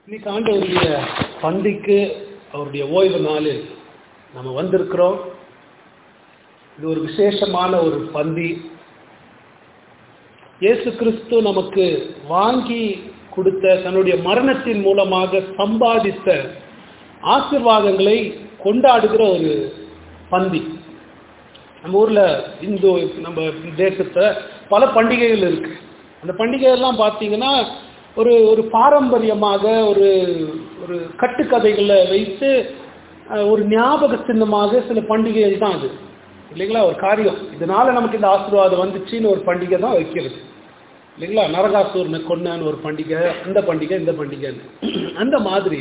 இன்னைக்கு ஆண்டவருடைய பந்திக்கு அவருடைய ஓய்வு நாளில் நம்ம வந்திருக்கிறோம் இது ஒரு விசேஷமான ஒரு பந்தி இயேசு கிறிஸ்து நமக்கு வாங்கி கொடுத்த தன்னுடைய மரணத்தின் மூலமாக சம்பாதித்த ஆசிர்வாதங்களை கொண்டாடுகிற ஒரு பந்தி நம்ம ஊர்ல இந்து நம்ம தேசத்துல பல பண்டிகைகள் இருக்கு அந்த பண்டிகை எல்லாம் பார்த்தீங்கன்னா ஒரு ஒரு பாரம்பரியமாக ஒரு ஒரு கட்டுக்கதைகளை வைத்து அஹ், ஒரு ஞாபக சின்னமாக சில பண்டிகைகள் தான் அது இல்லைங்களா ஒரு காரியம் இதனால நமக்கு இந்த ஆசீர்வாதம் வந்துச்சுன்னு ஒரு பண்டிகை தான் வைக்கிறது இல்லைங்களா நரகாசூர்னு கொன்னான்னு ஒரு பண்டிகை அந்த பண்டிகை இந்த பண்டிகைன்னு அந்த மாதிரி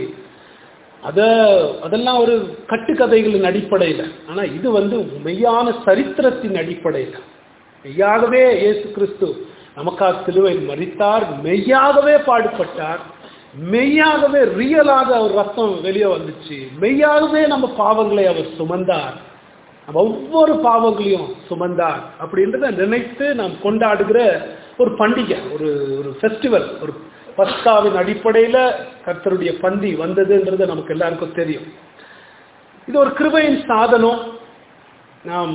அத அதெல்லாம் ஒரு கட்டுக்கதைகளின் அடிப்படையில் ஆனா இது வந்து மெய்யான சரித்திரத்தின் அடிப்படையில் மெய்யாகவே இயேசு கிறிஸ்து நமக்காக சிலுவையில் மறித்தார் மெய்யாகவே பாடுபட்டார் மெய்யாகவே ரியலாக அவர் ரத்தம் வெளியே வந்துச்சு மெய்யாகவே நம்ம பாவங்களை அவர் சுமந்தார் நம்ம ஒவ்வொரு பாவங்களையும் சுமந்தார் அப்படின்றத நினைத்து நாம் கொண்டாடுகிற ஒரு பண்டிகை ஒரு ஒரு ஃபெஸ்டிவல் ஒரு பஸ்காவின் அடிப்படையில் கர்த்தருடைய பந்தி வந்ததுன்றது நமக்கு எல்லாருக்கும் தெரியும் இது ஒரு கிருபையின் சாதனம் நாம்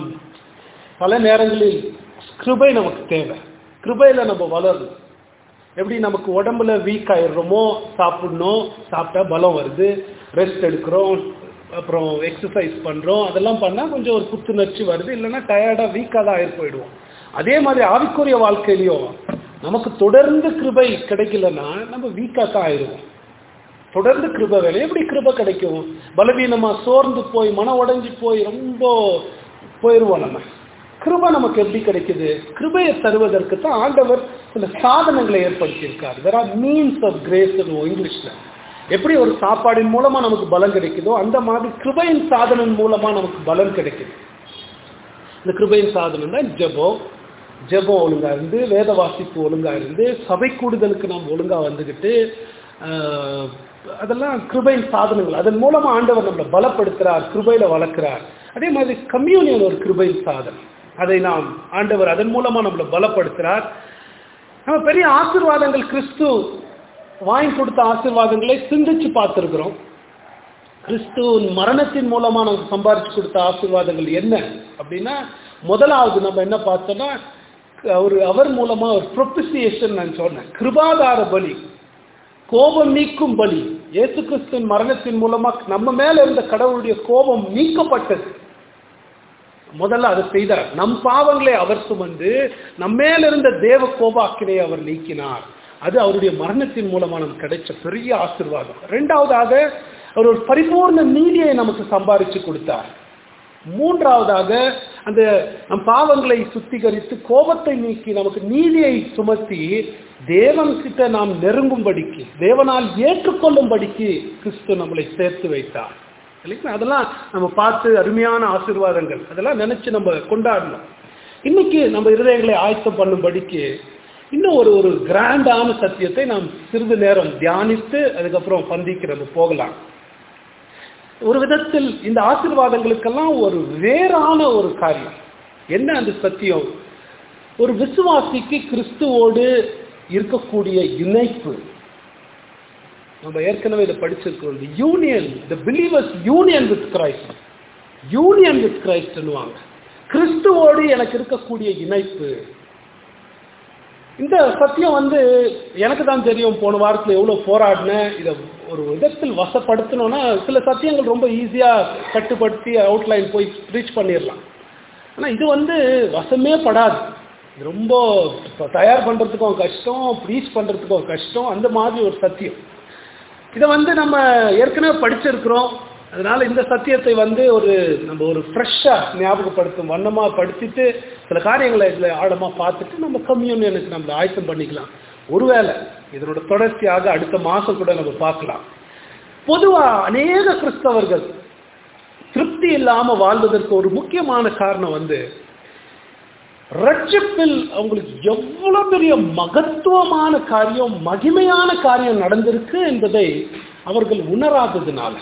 பல நேரங்களில் கிருபை நமக்கு தேவை கிருபையில் நம்ம வளரணும் எப்படி நமக்கு உடம்புல வீக் ஆயிடுறோமோ சாப்பிடணும் சாப்பிட்டா பலம் வருது ரெஸ்ட் எடுக்கிறோம் அப்புறம் எக்ஸசைஸ் பண்ணுறோம் அதெல்லாம் பண்ணால் கொஞ்சம் ஒரு புத்துணர்ச்சி வருது இல்லைன்னா டயர்டாக வீக்காக தான் ஆகி போயிடுவோம் அதே மாதிரி ஆவிக்குரிய வாழ்க்கையிலையும் நமக்கு தொடர்ந்து கிருபை கிடைக்கலன்னா நம்ம வீக்காக தான் ஆயிடுவோம் தொடர்ந்து கிருபை வேலை எப்படி கிருபை கிடைக்கும் பலவீனமா சோர்ந்து போய் மன உடைஞ்சு போய் ரொம்ப போயிடுவோம் நம்ம கிருபை நமக்கு எப்படி கிடைக்குது கிருபையை தருவதற்கு தான் ஆண்டவர் சில சாதனங்களை ஏற்படுத்தியிருக்கார் there are means of grace இங்கிலீஷ்ல எப்படி ஒரு சாப்பாடின் மூலமா நமக்கு பலம் கிடைக்குதோ அந்த மாதிரி கிருபையின் சாதனம் மூலமா நமக்கு பலம் கிடைக்குது இந்த கிருபையின் சாதனம் தான் ஜெபம் ஜெபம் ஒழுங்கா இருந்து வேத வாசிப்பு ஒழுங்கா இருந்து சபை கூடுதலுக்கு நாம் ஒழுங்கா வந்துக்கிட்டு ஆஹ், அதெல்லாம் கிருபையின் சாதனங்கள் அதன் மூலமா ஆண்டவர் நம்மளை பலப்படுத்துறார் கிருபையில வளர்க்கிறார் அதே மாதிரி கம்யூனியன் ஒரு கிருபையின் சாதனம் அதை நாம் ஆண்டவர் அதன் மூலமா நம்மளை பலப்படுத்துறார் நம்ம பெரிய ஆசீர்வாதங்கள் கிறிஸ்து வாங்கி கொடுத்த ஆசீர்வாதங்களை சிந்திச்சு பார்த்துருக்குறோம் கிறிஸ்துவின் மரணத்தின் மூலமா நமக்கு சம்பாரிச்சு கொடுத்த ஆசீர்வாதங்கள் என்ன அப்படின்னா முதலாவது நம்ம என்ன பார்த்தோம்னா அவர் அவர் மூலமா ஒரு ப்ரொபிசியேஷன் நான் சொன்னேன் கிருபாதார பலி கோபம் நீக்கும் பலி இயேசு கிறிஸ்துவின் மரணத்தின் மூலமா நம்ம மேல இருந்த கடவுளுடைய கோபம் நீக்கப்பட்டது முதல்ல அதை செய்தார் நம் பாவங்களை அவர் சுமந்து நம்ம மேல இருந்த தேவ கோபாக்கினை அவர் நீக்கினார் அது அவருடைய மரணத்தின் மூலமா நமக்கு கிடைச்ச பெரிய ஆசீர்வாதம் ரெண்டாவதாக அவர் ஒரு பரிபூர்ண நீதியை நமக்கு சம்பாரிச்சு கொடுத்தார் மூன்றாவதாக அந்த நம் பாவங்களை சுத்திகரித்து கோபத்தை நீக்கி நமக்கு நீதியை சுமத்தி தேவன் கிட்ட நாம் நெருங்கும்படிக்கு தேவனால் ஏற்றுக்கொள்ளும்படிக்கு கிறிஸ்து நம்மளை சேர்த்து வைத்தார் இல்லைங்களா அதெல்லாம் நம்ம பார்த்து அருமையான ஆசீர்வாதங்கள் அதெல்லாம் நினைச்சு நம்ம கொண்டாடணும் இன்னைக்கு நம்ம இருதயங்களை ஆயத்தம் பண்ணும்படிக்கு இன்னும் ஒரு ஒரு கிராண்டான சத்தியத்தை நாம் சிறிது நேரம் தியானித்து அதுக்கப்புறம் பந்திக்கு நம்ம போகலாம் ஒரு விதத்தில் இந்த ஆசீர்வாதங்களுக்கெல்லாம் ஒரு வேறான ஒரு காரியம் என்ன அந்த சத்தியம் ஒரு விசுவாசிக்கு கிறிஸ்துவோடு இருக்கக்கூடிய இணைப்பு நம்ம ஏற்கனவே இதை படிச்சிருக்கிறோம் union the believers union with Christ union with கிரைஸ்ட்னுவாங்க கிறிஸ்துவோடு எனக்கு இருக்கக்கூடிய இணைப்பு இந்த சத்தியம் வந்து எனக்கு தான் தெரியும் போன வாரத்தில் எவ்வளோ போராடினேன் இதை ஒரு விதத்தில் வசப்படுத்தணும்னா சில சத்தியங்கள் ரொம்ப ஈஸியாக கட்டுப்படுத்தி அவுட்லைன் போய் ரீச் பண்ணிடலாம் ஆனால் இது வந்து வசமே படாது இது ரொம்ப தயார் பண்ணுறதுக்கும் கஷ்டம் ப்ரீச் பண்ணுறதுக்கும் கஷ்டம் அந்த மாதிரி ஒரு சத்தியம் இதை வந்து நம்ம ஏற்கனவே படிச்சிருக்கிறோம் அதனால இந்த சத்தியத்தை வந்து ஒரு நம்ம ஒரு ஃப்ரெஷ்ஷாக ஞாபகப்படுத்தும் வண்ணமாக படுத்திட்டு சில காரியங்களை இதில் ஆழமாக பார்த்துட்டு நம்ம கம்யூனியனுக்கு நம்ம ஆயத்தம் பண்ணிக்கலாம் ஒருவேளை இதனோட தொடர்ச்சியாக அடுத்த மாதம் கூட நம்ம பார்க்கலாம் பொதுவாக அநேக கிறிஸ்தவர்கள் திருப்தி இல்லாமல் வாழ்வதற்கு ஒரு முக்கியமான காரணம் வந்து ரட்சிப்பில் அவங்களுக்கு எவ்வளவு பெரிய மகத்துவமான காரியம் மகிமையான காரியம் நடந்திருக்கு என்பதை அவர்கள் உணராததுனால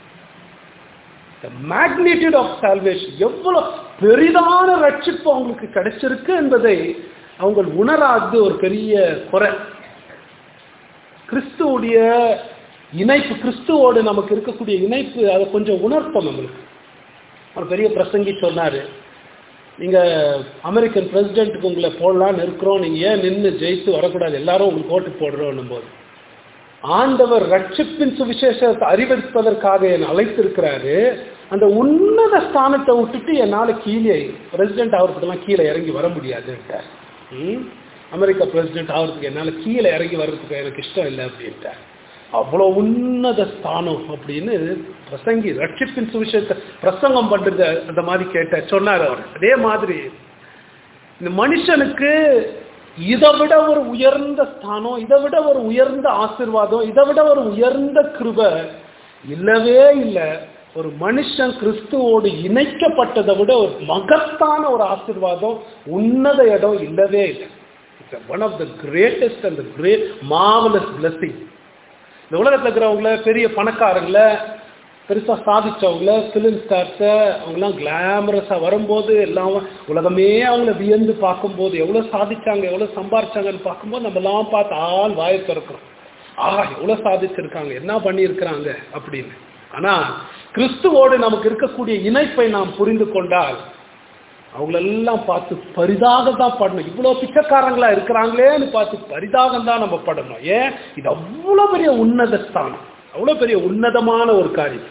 மேக்னிடியூட் ஆஃப் சால்வேஷன் எவ்வளவு பெரிதான ரட்சிப்பு அவங்களுக்கு கிடைச்சிருக்கு என்பதை அவங்க உணராது ஒரு பெரிய குறை கிறிஸ்துவுடைய இணைப்பு கிறிஸ்துவோடு நமக்கு இருக்கக்கூடிய இணைப்பு அதை கொஞ்சம் உணர்த்தோம் நம்மளுக்கு ஒரு பெரிய பிரசங்கி சொன்னாரு நீங்க அமெரிக்கன் பிரசிடென்ட்டுக்கு உங்களை போடலான்னு இருக்கிறோம் நீங்க ஏன் நின்று ஜெயித்து வரக்கூடாது எல்லாரும் உங்களுக்கு ஓட்டு போடுறோம் போது ஆண்டவர் ரட்சிப்பின் சுவிசேஷத்தை அறிவிப்பதற்காக என்னை அழைத்திருக்கிறாரு அந்த உன்னத ஸ்தானத்தை விட்டுட்டு என்னால் கீழே பிரசிடென்ட் ஆகிறதுக்கெல்லாம் கீழே இறங்கி வர முடியாதுன்ட்டார் ம்? அமெரிக்கா பிரசிடென்ட் ஆகிறதுக்கு என்னால் கீழே இறங்கி வர்றதுக்கு எனக்கு இஷ்டம் இல்லை அப்படின்ட்டார் அவ்வளோ உன்னத ஸ்தானம் அப்படின்னு பிரசங்கி ரட்சிப்பின் சுவிசேஷத்தை பிரசங்கம் பண்றது அந்த மாதிரி கேட்ட சொன்னார் அவர் அதே மாதிரி இந்த மனுஷனுக்கு இதை விட ஒரு உயர்ந்த ஸ்தானம் இதை விட ஒரு உயர்ந்த ஆசிர்வாதம் இதை விட ஒரு உயர்ந்த கிருபை இல்லவே இல்லை ஒரு மனுஷன் கிறிஸ்துவோடு இணைக்கப்பட்டதை விட ஒரு மகத்தான ஒரு ஆசிர்வாதம் உன்னத இடம் இல்லவே இல்லை it's one of the greatest and great marvellous blessing இந்த உலகத்தில் இருக்கிறவங்கள பெரிய பணக்காரங்கள பெருசாக சாதிச்சவங்கள ஃபிலிம் ஸ்டார்ஸை அவங்களாம் கிளாமரஸாக வரும்போது எல்லாம் உலகமே அவங்கள வியந்து பார்க்கும்போது எவ்வளோ சாதிச்சாங்க எவ்வளோ சம்பாரிச்சாங்கன்னு பார்க்கும்போது நம்மலாம் பார்த்து ஆள் வாயை திறக்கிறோம் ஆஹா எவ்வளோ சாதிச்சிருக்காங்க என்ன பண்ணியிருக்கிறாங்க அப்படின்னு ஆனால் கிறிஸ்துவோடு நமக்கு இருக்கக்கூடிய இணைப்பை நாம் புரிந்து கொண்டால் அவங்களெல்லாம் பார்த்து பரிதாக தான் படணும் இவ்வளோ பிச்சைக்காரங்களா இருக்கிறாங்களேன்னு பார்த்து பரிதாகம் தான் நம்ம படணும் ஏன் இது அவ்வளோ பெரிய உன்னத ஸ்தானம் அவ்வளோ பெரிய உன்னதமான ஒரு காரியம்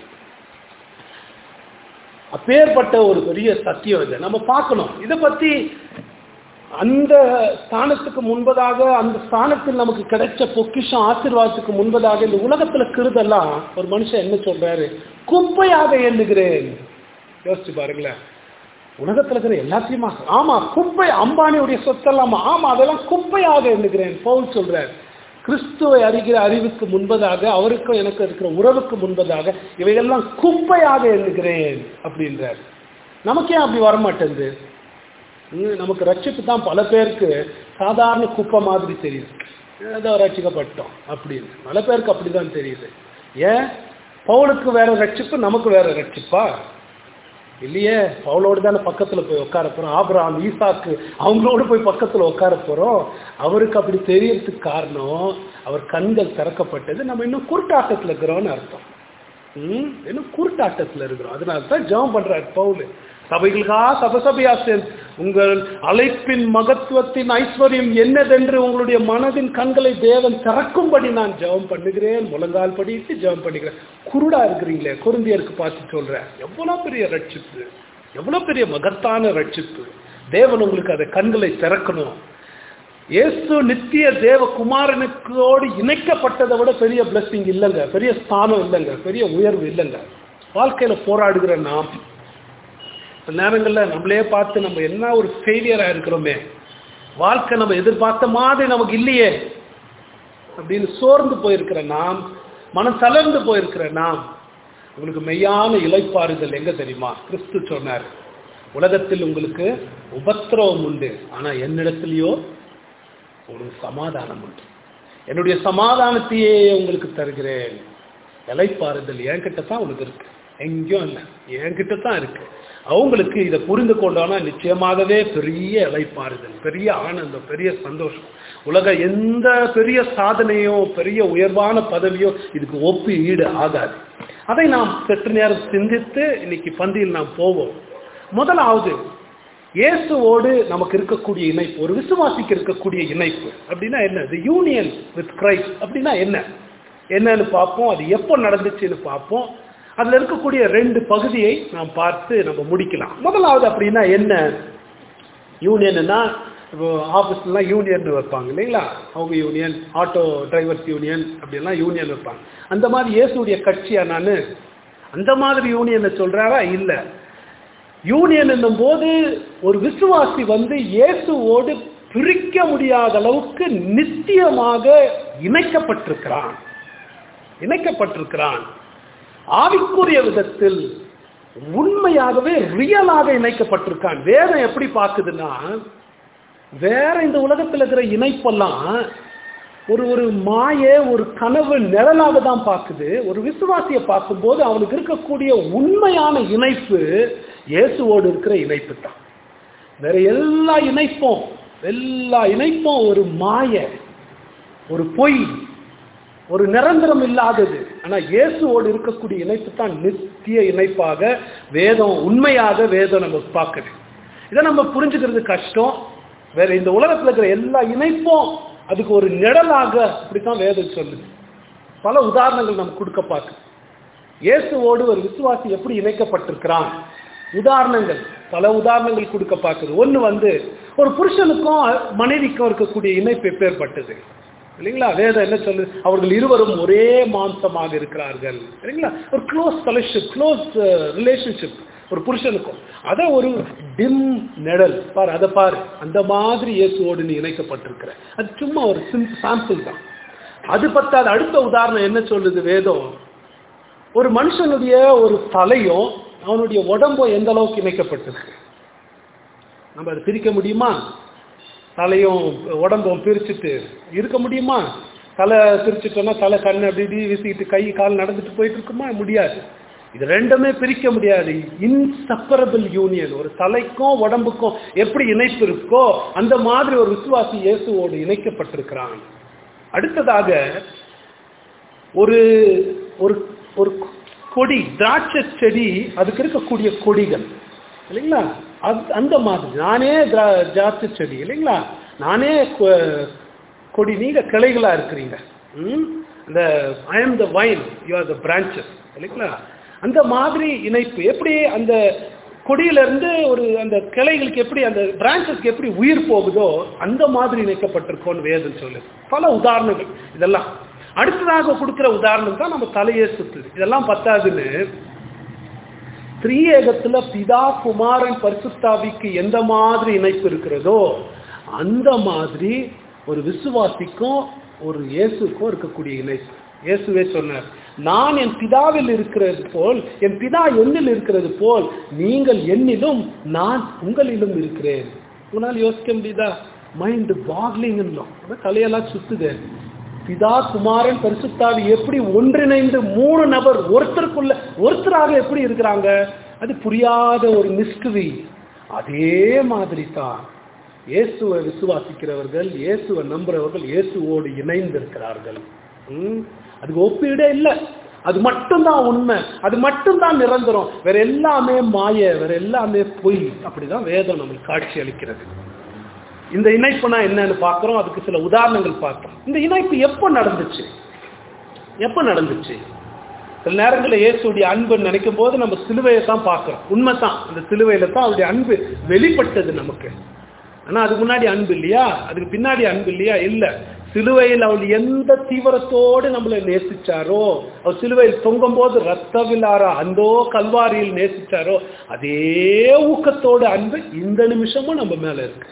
அப்பேற்பட்ட ஒரு பெரிய சத்தியம் இது நம்ம பார்க்கணும் இதை பத்தி அந்த ஸ்தானத்துக்கு முன்பதாக அந்த ஸ்தானத்தில் நமக்கு கிடைச்ச பொக்கிஷம் ஆசீர்வாதத்துக்கு முன்பதாக இந்த உலகத்துல கிருதெல்லாம் ஒரு மனுஷன் என்ன சொல்றாரு குப்பையாக எண்ணுகிறேன் யோசிச்சு பாருங்களேன் உலகத்துல இருக்கிற எல்லாத்தையுமா ஆமா குப்பை அம்பானியுடைய சொத்தெல்லாம் ஆமா அதெல்லாம் குப்பையாக எண்ணுகிறேன் பவுல் சொல்றார் கிறிஸ்துவை அறிகிற அறிவுக்கு முன்பதாக அவருக்கும் எனக்கு இருக்கிற உறவுக்கு முன்பதாக இவைகள்லாம் குப்பையாக எண்ணுகிறேன் அப்படின்றார் நமக்கே அப்படி வரமாட்டேங்குது ம், நமக்கு ரட்சிப்பு தான் பல பேருக்கு சாதாரண குப்பை மாதிரி தெரியுது ஏதோ ரட்சிக்கப்பட்டோம் அப்படின்னு பல பேருக்கு அப்படிதான் தெரியுது ஏன் பவுலுக்கு வேற ரட்சிப்பு நமக்கு வேற ரட்சிப்பா இல்லையே பவுலோடு தானே பக்கத்தில் போய் உட்கார போகிறோம் ஆபிரகாம் ஈசாக்கு அவங்களோடு போய் பக்கத்தில் உட்கார போகிறோம் அவருக்கு அப்படி தெரியறதுக்கு காரணம் அவர் கண்கள் திறக்கப்பட்டது நம்ம இன்னும் குருட்டாட்டத்தில் இருக்கிறோம்னு அர்த்தம் ம் இன்னும் குருட்டாட்டத்தில் இருக்கிறோம் அதனால தான் ஜெபம் பண்ணுறாரு பவுல் சபைகளுக்கா சபசபையா சேர்ந்து உங்கள் அழைப்பின் மகத்துவத்தின் ஐஸ்வர்யம் என்னதென்று உங்களுடைய மனதின் கண்களை தேவன் திறக்கும்படி நான் ஜெபம் பண்ணுகிறேன் முழங்கால் படிட்டு ஜெபம் பண்ணுகிறேன் குருடா இருக்கிறீங்களே குருந்தியருக்கு பார்த்து சொல்றேன் எவ்வளவு பெரிய ரட்சிப்பு எவ்வளவு பெரிய மகத்தான ரட்சிப்பு தேவன் உங்களுக்கு அதை கண்களை திறக்கணும் இயேசு நித்திய தேவ குமாரனுக்கோடு இணைக்கப்பட்டதை விட பெரிய blessing இல்லைங்க பெரிய ஸ்தானம் இல்லைங்க பெரிய உயர்வு இல்லைங்க வாழ்க்கையில போராடுகிற நாம் சில நேரங்களில் நம்மளே பார்த்து நம்ம என்ன ஒரு ஃபெயிலியராக இருக்கிறோமே வாழ்க்கை நம்ம எதிர்பார்த்த மாதிரி நமக்கு இல்லையே அப்படின்னு சோர்ந்து போயிருக்கிற நாம் மனம் தளர்ந்து போயிருக்கிற நாம் உங்களுக்கு மெய்யான இலைப்பாறுதல் எங்க தெரியுமா கிறிஸ்து சொன்னார் உலகத்தில் உங்களுக்கு உபத்திரவம் உண்டு ஆனா என்னிடத்திலேயோ உங்களுக்கு சமாதானம் உண்டு என்னுடைய சமாதானத்தையே உங்களுக்கு தருகிறேன் இலைப்பாறுதல் என்கிட்ட தான் உனக்கு இருக்கு எங்கேயும் இல்லை என்கிட்ட தான் இருக்கு அவங்களுக்கு இதை புரிந்து கொண்டோன்னா நிச்சயமாகவே பெரிய இலைப்பாறுதல் பெரிய ஆனந்தம் பெரிய சந்தோஷம் உலக எந்த பெரிய சாதனையோ பெரிய உயர்வான பதவியோ இதுக்கு ஒப்பு ஈடு ஆகாது அதை நாம் சற்று நேரம் சிந்தித்து இன்னைக்கு பந்தியில் நாம் போவோம் முதலாவது இயேசுவோடு நமக்கு இருக்கக்கூடிய இணைப்பு ஒரு விசுவாசிக்கு இருக்கக்கூடிய இணைப்பு அப்படின்னா என்ன தி யூனியன் வித் கிரைஸ்ட் அப்படின்னா என்ன என்னன்னு பார்ப்போம் அது எப்போ நடந்துச்சுன்னு பார்ப்போம் அதில் இருக்கக்கூடிய ரெண்டு பகுதியை நாம் பார்த்து நம்ம முடிக்கலாம் முதலாவது அப்படின்னா என்ன யூனியன்னா இப்போ ஆஃபீஸ்லாம் யூனியன் வைப்பாங்க இல்லைங்களா அவங்க யூனியன் ஆட்டோ டிரைவர்ஸ் யூனியன் அப்படிலாம் யூனியன் வைப்பாங்க அந்த மாதிரி இயேசுடைய கட்சியா நான் அந்த மாதிரி யூனியனை சொல்றாரா இல்லை யூனியன் என்னும் போது ஒரு விசுவாசி வந்து இயேசுவோடு பிரிக்க முடியாத அளவுக்கு நித்தியமாக இணைக்கப்பட்டிருக்கிறான் இணைக்கப்பட்டிருக்கிறான் ஆவிக்குரிய விதத்தில் உண்மையாகவே ரியலாக இணைக்கப்பட்டிருக்கான் வேதம் எப்படி பார்க்குதுன்னா வேற இந்த உலகத்தில் இருக்கிற இணைப்பெல்லாம் ஒரு ஒரு மாய ஒரு கனவு நிழலாக தான் பார்க்குது ஒரு விசுவாசியை பார்க்கும்போது அவனுக்கு இருக்கக்கூடிய உண்மையான இணைப்பு இயேசுவோடு இருக்கிற இணைப்பு தான் வேற எல்லா இணைப்பும் எல்லா இணைப்பும் ஒரு மாய ஒரு பொய் ஒரு நிரந்தரம் இல்லாதது ஆனா இயேசுவோடு இருக்கக்கூடிய இணைப்பு தான் நித்திய இணைப்பாக வேதம் உண்மையாக வேதம் நம்ம பார்க்குது இதை நம்ம புரிஞ்சுக்கிறது கஷ்டம் வேற இந்த உலகத்துல இருக்கிற எல்லா இணைப்பும் அதுக்கு ஒரு நிழலாக அப்படித்தான் வேதம் சொல்லுது பல உதாரணங்கள் நம்ம கொடுக்க பார்க்க இயேசுவோடு ஒரு விசுவாசி எப்படி இணைக்கப்பட்டிருக்கிறான் உதாரணங்கள் பல உதாரணங்கள் கொடுக்க பார்க்குது ஒன்று வந்து ஒரு புருஷனுக்கும் மனைவிக்கும் இருக்கக்கூடிய இணைப்பு எப்பேற்பட்டது இல்லைங்களா வேதம் என்ன சொல்லு அவர்கள் இருவரும் ஒரே மாம்சமாக இருக்கிறார்கள் இல்லைங்களா ஒரு க்ளோஸ் ஃபெலோஷிப் க்ளோஸ் ரிலேஷன்ஷிப் ஒரு புருஷனுக்கும் அதை ஒரு டிம் நிழல் பாரு அதை பாரு அந்த மாதிரி இயேசுவோடு நீ இணைக்கப்பட்டிருக்கிற அது சும்மா ஒரு சிம் சாம்பிள் தான் அது பத்தாது அடுத்த உதாரணம் என்ன சொல்லுது வேதம் ஒரு மனுஷனுடைய ஒரு தலையும் அவனுடைய உடம்பும் எந்த அளவுக்கு இணைக்கப்பட்டிருக்கு நம்ம அதை பிரிக்க முடியுமா தலையும் உடம்பும் பிரிச்சுட்டு இருக்க முடியுமா தலை பிரிச்சுட்டோம்னா தலை கண் அப்படி இப்படி வீசிக்கிட்டு கை கால் நடந்துட்டு போயிட்டு இருக்குமா முடியாது இது ரெண்டுமே பிரிக்க முடியாது இன்சப்பரபிள் யூனியன் ஒரு தலைக்கும் உடம்புக்கும் எப்படி இணைப்பு இருக்கோ அந்த மாதிரி ஒரு விசுவாசி இயேசுவோடு இணைக்கப்பட்டிருக்கிறான் அடுத்ததாக ஒரு ஒரு ஒரு கொடி திராட்சை செடி அதுக்கு இருக்கக்கூடிய கொடிகள் இல்லைங்களா அது அந்த மாதிரி நானே திரா- திராட்சை செடி இல்லைங்களா நானே கொ- கொடி நீங்க கிளைகளா இருக்கிறீங்க ம்? அந்த I am the vine you are the branches இல்லைங்களா அந்த மாதிரி இணைப்பு எப்படி அந்த கொடியிலிருந்து ஒரு அந்த கிளைகளுக்கு எப்படி அந்த பிரான்ச்சஸ்க்கு எப்படி உயிர் போகுதோ அந்த மாதிரி இணைக்கப்பட்டிருக்கோன்னு வேதம் சொல்லு பல உதாரணங்கள் இதெல்லாம் அடுத்ததாக கொடுக்கிற உதாரணம் தான் நம்ம தலையே சுத்துது இதெல்லாம் பத்தாதுன்னு திரியேகத்துல பிதா குமாரன் பரிசுத்தாவிக்கு எந்த மாதிரி இணைப்பு இருக்கிறதோ அந்த மாதிரி ஒரு விசுவாசிக்கும் ஒரு இயேசுக்கும் இருக்கக்கூடிய இணைப்பு இயேசுவே சொன்னார் நான் என் பிதாவில் இருக்கிறது போல் என் பிதா என்னில் இருக்கிறது போல் நீங்கள் என்னிலும் நான் உங்களிலும் இருக்கிறேன் உங்களால் யோசிக்க முடியுதா மைண்ட் பாக்லிங் தலையெல்லாம் சுத்துது பிதா குமாரன் பரிசுத்தாவி எப்படி ஒன்றிணைந்து மூணு நபர் ஒருத்தருக்குள்ள ஒருத்தராக எப்படி இருக்கிறாங்க அது புரியாத ஒரு மிஸ்டரி அதே மாதிரி தான் இயேசுவை விசுவாசிக்கிறவர்கள் இயேசுவை நம்புறவர்கள் இயேசுவோடு இணைந்து இருக்கிறார்கள் ம்? அதுக்கு ஒப்பீடே இல்லை அது மட்டும்தான் உண்மை அது மட்டும்தான் நிரந்தரம் வேற எல்லாமே மாய வேற எல்லாமே பொய் அப்படிதான் வேதம் நம்மளுக்கு காட்சி அளிக்கிறது இந்த இணைப்புனா என்னன்னு பார்க்கிறோம் அதுக்கு சில உதாரணங்கள் பார்க்கிறோம் இந்த இணைப்பு எப்போ நடந்துச்சு எப்போ நடந்துச்சு சில நேரங்களில் இயேசுடைய அன்பு நினைக்கும் போது நம்ம சிலுவையை தான் பார்க்கிறோம் உண்மைதான் அந்த சிலுவையில தான் அவருடைய அன்பு வெளிப்பட்டது நமக்கு ஆனா அதுக்கு முன்னாடி அன்பு இல்லையா அதுக்கு பின்னாடி அன்பு இல்லையா இல்ல சிலுவையில் அவர் எந்த தீவிரத்தோடு நம்மளை நேசிச்சாரோ அவர் சிலுவையில் தொங்கும் போது ரத்த விழாரா அந்தோ கல்வாரியில் நேசிச்சாரோ அதே ஊக்கத்தோடு அன்பு இந்த நிமிஷமும் நம்ம மேல இருக்கு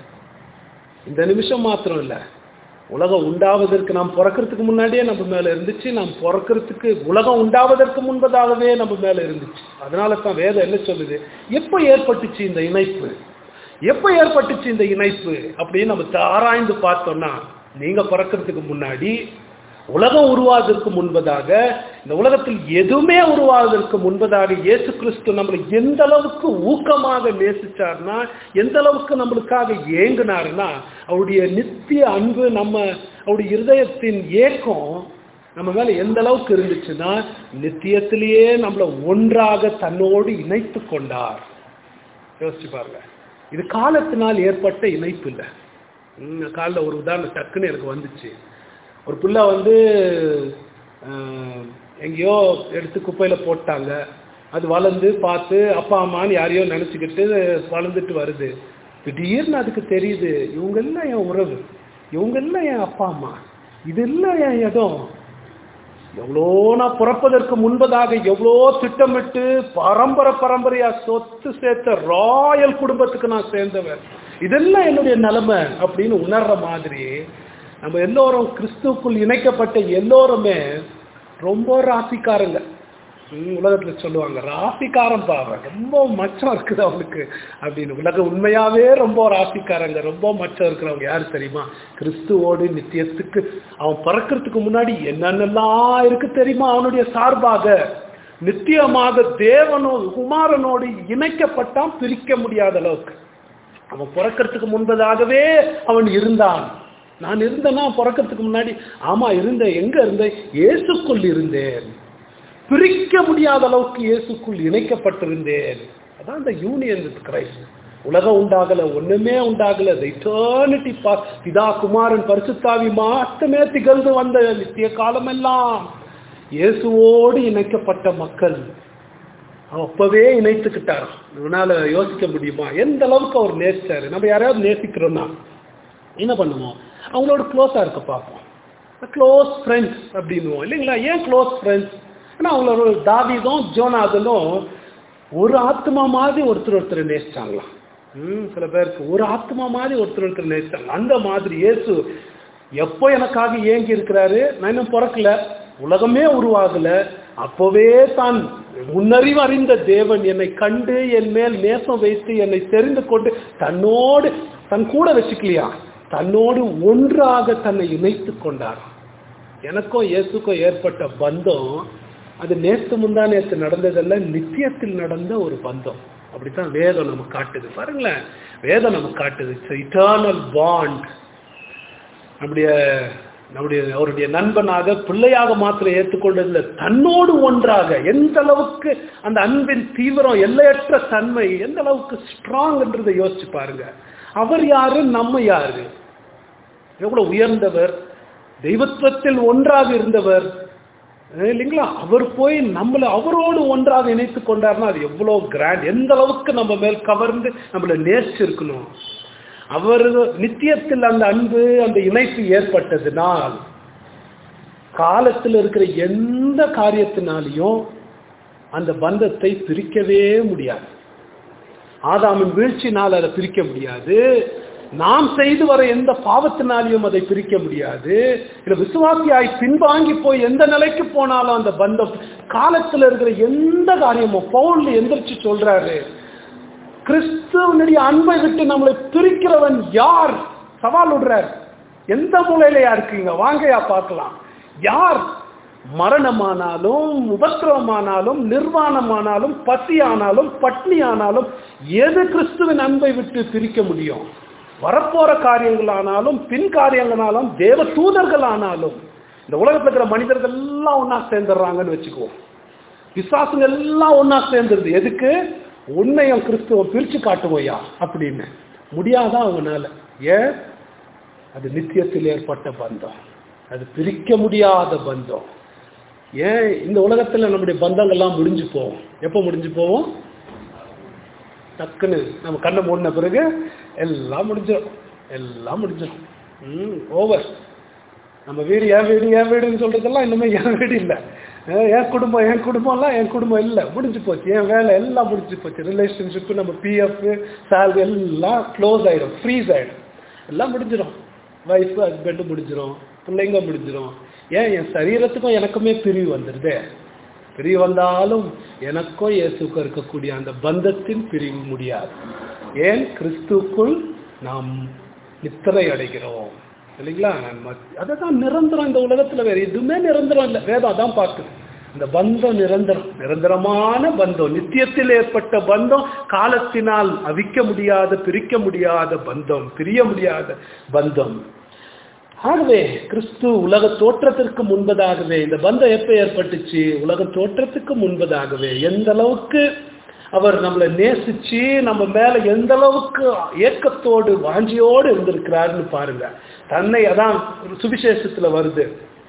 இந்த நிமிஷம் மாத்திரம் இல்ல உலகம் உண்டாவதற்கு நாம் பிறக்கிறதுக்கு முன்னாடியே நம்ம மேல இருந்துச்சு நாம் பிறக்கிறதுக்கு உலகம் உண்டாவதற்கு முன்பதாகவே நம்ம மேல இருந்துச்சு அதனால தான் வேதம் என்ன சொல்லுது எப்போ ஏற்பட்டுச்சு இந்த இணைப்பு எப்போ ஏற்பட்டுச்சு இந்த இணைப்பு அப்படின்னு நம்ம ஆராய்ந்து பார்த்தோம்னா நீங்க பிறக்கிறதுக்கு முன்னாடி உலகம் உருவாவதற்கு முன்பதாக இந்த உலகத்தில் எதுவுமே உருவாவதற்கு முன்பதாக இயேசு கிறிஸ்து நம்மளை எந்த அளவுக்கு ஊக்கமாக நேசிச்சார்னா எந்த அளவுக்கு நம்மளுக்காக ஏங்குனாருன்னா அவருடைய நித்திய அன்பு நம்ம அவருடைய இருதயத்தின் ஏக்கம் நம்ம மேல எந்த அளவுக்கு இருந்துச்சுன்னா நித்தியத்திலேயே நம்மளை ஒன்றாக தன்னோடு இணைத்து கொண்டார் யோசிச்சு பாருங்க இது காலத்தினால் ஏற்பட்ட இணைப்பு இல்லை காலில் ஒரு உதாரணம் டக்குன்னு எனக்கு வந்துச்சு ஒரு பிள்ளை வந்து அஹ், எங்கேயோ எடுத்து குப்பையில் போட்டாங்க அது வளர்ந்து பார்த்து அப்பா அம்மான்னு யாரையோ நினச்சிக்கிட்டு வளர்ந்துட்டு வருது திடீர்னு அதுக்கு தெரியுது இவங்கெல்லாம் என் உறவு இவங்கெல்லாம் என் அப்பா அம்மா இதெல்லாம் என் இடம் எவ்வளோ நான் பிறப்பதற்கு முன்பதாக எவ்வளோ திட்டமிட்டு பரம்பரை பரம்பரையா சொத்து சேர்த்த ராயல் குடும்பத்துக்கு நான் சேர்ந்தவன் இதெல்லாம் என்னுடைய நிலைமை அப்படின்னு உணர்ற மாதிரி நம்ம எல்லோரும் கிறிஸ்துவுக்குள் இணைக்கப்பட்ட எல்லோருமே ரொம்ப ராசிக்காரங்க ம், உலகத்துல சொல்லுவாங்க ராசிக்காரன் பாவம் ரொம்ப மச்சம் இருக்குது அவனுக்கு அப்படின்னு உலக உண்மையாவே ரொம்ப ராசிக்காரங்க ரொம்ப மச்சம் இருக்கிறவங்க யாரு தெரியுமா கிறிஸ்துவோடு நித்தியத்துக்கு அவன் பிறக்கிறதுக்கு முன்னாடி என்னென்னலாம் இருக்கு தெரியுமா அவனுடைய சார்பாக நித்தியமாக தேவனோடு குமாரனோடு இணைக்கப்பட்டான் பிரிக்க முடியாத அளவுக்கு அவன் பிறக்கிறதுக்கு முன்பதாகவே அவன் இருந்தான் நான் இருந்தேன்னா பிறக்கிறதுக்கு முன்னாடி ஆமா இருந்தேன் எங்க இருந்தேன் இயேசுக்குள் இருந்தேன் பிரிக்க முடியாத அளவுக்கு இயேசுக்குள் இணைக்கப்பட்டிருந்தேன் அதான் இந்த யூனியன் வித் கிரைஸ்ட் உலகம் உண்டாகல ஒண்ணுமே உண்டாகல இட்டர்னிட்டி பிதா குமாரன் பரிசுத்தாவி மாத்தமே திகழ்ந்து வந்த நித்திய காலமெல்லாம் இயேசுவோடு இணைக்கப்பட்ட மக்கள் அப்பவே இணைத்துக்கிட்டார் இதனால யோசிக்க முடியுமா எந்த அளவுக்கு அவர் நேசிச்சாரு நம்ம யாரையாவது நேசிக்கிறோம்னா என்ன பண்ணுவோம் அவங்களோட க்ளோஸா இருக்க பார்ப்போம் க்ளோஸ் ஃப்ரெண்ட்ஸ் அப்படின்னுவோம் இல்லைங்களா ஏன் க்ளோஸ் ஃப்ரெண்ட்ஸ் ஏன்னா அவங்களோட தாவிதும் ஜோனாதலும் ஒரு ஆத்மா மாதிரி ஒருத்தர் ஒருத்தர் நேசிச்சாங்களாம் ம் சில பேருக்கு ஒரு ஆத்மா மாதிரி ஒருத்தர் ஒருத்தர் நேசிச்சாங்க அந்த மாதிரி இயேசு எப்போ எனக்காக ஏங்கி இருக்கிறாரு நான் இன்னும் பிறக்கல உலகமே உருவாகல அப்போவே தான் முன்னறிவு அறிந்த தேவன் என்னை கண்டு என் மேல் நேசம் வைத்து என்னை தெரிந்து கொண்டு தன்னோடு தன் கூட வச்சுக்கலையா தன்னோடு ஒன்றாக தன்னை இணைத்து கொண்டார் எனக்கும் இயேசுக்கும் ஏற்பட்ட பந்தம் அது நேத்து முந்தா நேத்து நடந்ததல்ல நித்தியத்தில் நடந்த ஒரு பந்தம் அப்படித்தான் வேதம் நமக்கு காட்டுது பாருங்களேன் வேதம் நமக்கு காட்டுது இட்டர்னல் பாண்ட் நம்முடைய நம்முடைய அவருடைய நண்பனாக பிள்ளையாக மாத்திரம் ஏற்றுக்கொண்டதில்லை தன்னோடு ஒன்றாக எந்த அளவுக்கு அந்த அன்பின் தீவிரம் எல்லையற்ற தன்மை எந்த அளவுக்கு ஸ்ட்ராங்ன்றதை யோசிச்சு பாருங்க அவர் யாரு நம்ம யாரு எவ்வளவு உயர்ந்தவர் தெய்வத்துவத்தில் ஒன்றாக இருந்தவர் இல்லைங்களா அவர் போய் நம்மளை அவரோடு ஒன்றாக இணைத்து கொண்டார்னா அது எவ்வளவு கிராண்ட் எந்த அளவுக்கு நம்ம மேல் கவர்ந்து நம்மளை நேசிச்சிருக்கணும் அவர் நித்தியத்தில் அந்த அன்பு அந்த இணைப்பு ஏற்பட்டதுனால் காலத்தில் இருக்கிற எந்த காரியத்தினாலையும் அந்த பந்தத்தை பிரிக்கவே முடியாது ஆதாமின் வீழ்ச்சினால் அதை பிரிக்க முடியாது நாம் செய்து வர எந்த பாவத்தினாலையும் அதை பிரிக்க முடியாது இல்ல விசுவாசியாய் பின்வாங்கி போய் எந்த நிலைக்கு போனாலும் அந்த பந்தம் காலத்தில் இருக்கிற எந்த காரியமும் பவுல் எந்திரிச்சு சொல்றாரு கிறிஸ்துவனுடைய அன்பை விட்டு நம்மளை பிரிக்கிறவன் யார் சவால் விடுறார் எந்த மூலையிலையா இருக்கீங்க வாங்கயா பார்க்கலாம் யார் மரணமானாலும் உபத்திரவமானாலும் நிர்வாணமானாலும் பசியானாலும் பட்னி ஆனாலும் எது கிறிஸ்துவின் அன்பை விட்டு பிரிக்க முடியும் வரப்போற காரியங்களானாலும் பின் காரியங்களானாலும் தேவ தூதர்கள் ஆனாலும் இந்த உலகத்தில் இருக்கிற மனிதர்கள் எல்லாம் ஒன்னா சேர்ந்துடுறாங்கன்னு வச்சுக்குவோம் விசுவாசங்க எல்லாம் ஒன்னா சேர்ந்துருது எதுக்கு உண்மையும் கிறிஸ்துவம் பிரிச்சு காட்டுவோயா அப்படின்னு முடியாதான் அவங்கனால ஏன் அது நித்தியத்தில் ஏற்பட்ட பந்தம் அது பிரிக்க முடியாத பந்தம் ஏன் இந்த உலகத்துல நம்முடைய பந்தங்கள்லாம் முடிஞ்சு போவோம் எப்போ முடிஞ்சு போவோம் டக்குன்னு நம்ம கண்ணை மூடின பிறகு எல்லாம் முடிஞ்சிடும் எல்லாம் முடிஞ்சிடும் ம் ஓவர் நம்ம வீடு என் வீடு என் வீடுன்னு சொல்றதெல்லாம் இன்னுமே என் வீடு இல்லை என் குடும்பம் என் குடும்பம்லாம் என் குடும்பம் இல்லை முடிஞ்சு போச்சு என் வேலை எல்லாம் முடிஞ்சு போச்சு ரிலேஷன்ஷிப்பு நம்ம பிஎஃப் சேலரி எல்லாம் க்ளோஸ் ஆகிடும் ஃப்ரீஸ் ஆகிடும் எல்லாம் முடிஞ்சிடும் ஒய்ஃபு ஹஸ்பண்டு முடிஞ்சிடும் பிள்ளைங்க முடிஞ்சிடும் ஏன் என் சரீரத்துக்கும் எனக்குமே பிரிவு வந்துடுதே பிரிவு வந்தாலும் எனக்கும் இயேசுக்கும் இருக்கக்கூடிய அந்த பந்தத்தின் பிரிவு முடியாது ஏன் கிறிஸ்துக்குள் நாம் நித்திரை அடைகிறோம் இல்லைங்களா அதை தான் நிரந்தரம் இந்த உலகத்துல வேற எதுவுமே நிரந்தரம் இல்லை வேதம் அதான் பார்க்குது இந்த பந்தம் நிரந்தரம் நிரந்தரமான பந்தம் நித்தியத்தில் ஏற்பட்ட பந்தம் காலத்தினால் அவிக்க முடியாத பிரிக்க முடியாத பந்தம் பிரிய முடியாத பந்தம் ஆகவே கிறிஸ்து உலக தோற்றத்திற்கு முன்பதாகவே இந்த பந்தம் எப்ப ஏற்பட்டுச்சு உலக தோற்றத்துக்கு முன்பதாகவே எந்த அளவுக்கு அவர் நம்மளை நேசிச்சு நம்ம மேல எந்த அளவுக்கு ஏக்கத்தோடு வாஞ்சியோடு இருந்திருக்கிறாருன்னு பாருங்க தன்னை அதான் சுவிசேஷத்துல வருது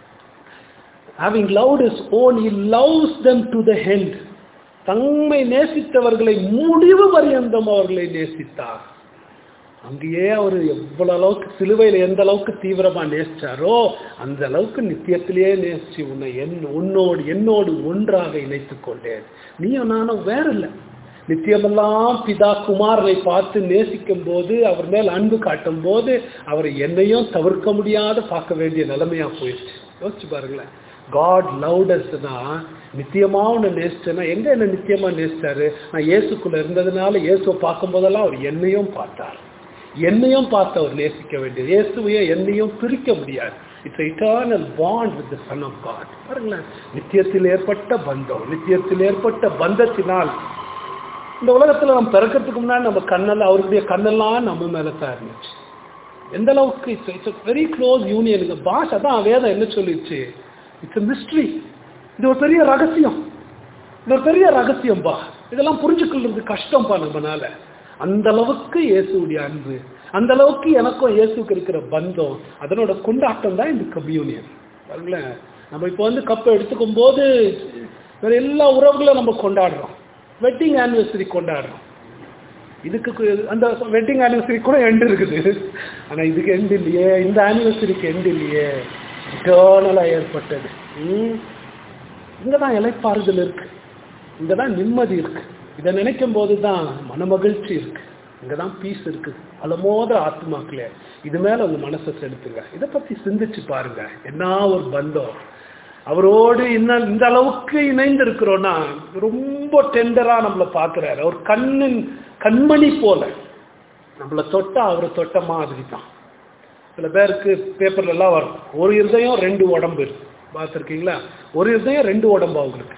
having loved his own he loves them to the end தம்மை நேசித்தவர்களை முடிவு பரியந்தம் அவர்களை நேசித்தார் அங்கேயே அவர் எவ்வளவு அளவுக்கு சிலுவையில் எந்த அளவுக்கு தீவிரமா நேசிச்சாரோ அந்த அளவுக்கு நித்தியத்திலேயே நேசிச்சு உன்னை என் உன்னோடு என்னோடு ஒன்றாக இணைத்துக் கொண்டேன் நீயும் நானும் வேற இல்லை நித்தியமெல்லாம் பிதா குமாரனை பார்த்து நேசிக்கும் போது அவர் மேல் அன்பு காட்டும் போது அவரை என்னையும் தவிர்க்க முடியாத பார்க்க வேண்டிய நிலைமையா போயிடுச்சு யோசிச்சு பாருங்களேன் காட் லவுடஸ்னா நித்தியமா உன்னை நேசிச்சேன்னா எங்க என்ன நித்தியமா நேசிச்சாரு நான் இயேசுக்குள்ள இருந்ததுனால இயேசுவை பார்க்கும் போதெல்லாம் அவர் என்னையும் பார்த்தார் என்னையும் பார்த்து அவர் நேசிக்க வேண்டியது இயேசுவையும் என்னையும் பிரிக்க முடியாது it's eternal bond with son of God பாருங்களேன் நித்தியத்தில் ஏற்பட்ட பந்தம் நித்தியத்தில் ஏற்பட்ட பந்தத்தினால் இந்த உலகத்துல நம்ம பிறக்கிறதுக்கு முன்னாடி நம்ம கண்ணெல்லாம் அவருடைய கண்ணெல்லாம் நம்ம மேல தான் இருந்துச்சு எந்த அளவுக்கு it's it's very close union இந்த பாஷை தான் வேதம் என்ன சொல்லிடுச்சு இட்ஸ் மிஸ்ட்ரி இது ஒரு பெரிய ரகசியம் இது ஒரு பெரிய ரகசியம்பா இதெல்லாம் புரிஞ்சுக்கொள்றது கஷ்டம்பா நம்மனால அந்த அளவுக்கு இயேசுடைய அன்பு அந்த அளவுக்கு எனக்கும் இயேசுக்கு இருக்கிற பந்தம் அதனோட கொண்டாட்டம் தான் இந்த கம்யூனியன் பாருங்களேன் நம்ம இப்போ வந்து கப்பை எடுத்துக்கும் போது வேற எல்லா உறவுகளும் நம்ம கொண்டாடுறோம் வெட்டிங் ஆனிவர்சரி கொண்டாடுறோம் இதுக்கு கு- அந்த வெட்டிங் ஆனிவர்சரி கூட எண்ட் இருக்குது ஆனா இதுக்கு எண்ட் இல்லையே இந்த ஆனிவர்சரிக்கு எண்ட் இல்லையே இட்டர்னலா ஏற்பட்டது ம். இங்கதான் இலைப்பாறுதல் இருக்கு இங்கதான் நிம்மதி இருக்கு இதை நினைக்கும் போது தான் மனமகிழ்ச்சி இருக்கு இங்கதான் பீஸ் இருக்கு அலமோத ஆத்மாக்களே இது மேல உங்க மனசை செலுத்துங்க இதை பத்தி சிந்திச்சு பாருங்க என்ன ஒரு பந்தம் அவரோடு இன்னும் இந்த அளவுக்கு இணைந்து இருக்கிறோம்னா ரொம்ப டெண்டரா நம்மளை பார்க்கிறாரு அவர் கண்ணின் கண்மணி போல நம்மளை தொட்டா அவரை தொட்ட மாதிரி தான் சில பேருக்கு பேப்பர்ல எல்லாம் வரும் ஒரு இருதயம் ரெண்டு உடம்பு பார்த்துருக்கீங்களா ஒரு இருதயம் ரெண்டு உடம்பு அவங்களுக்கு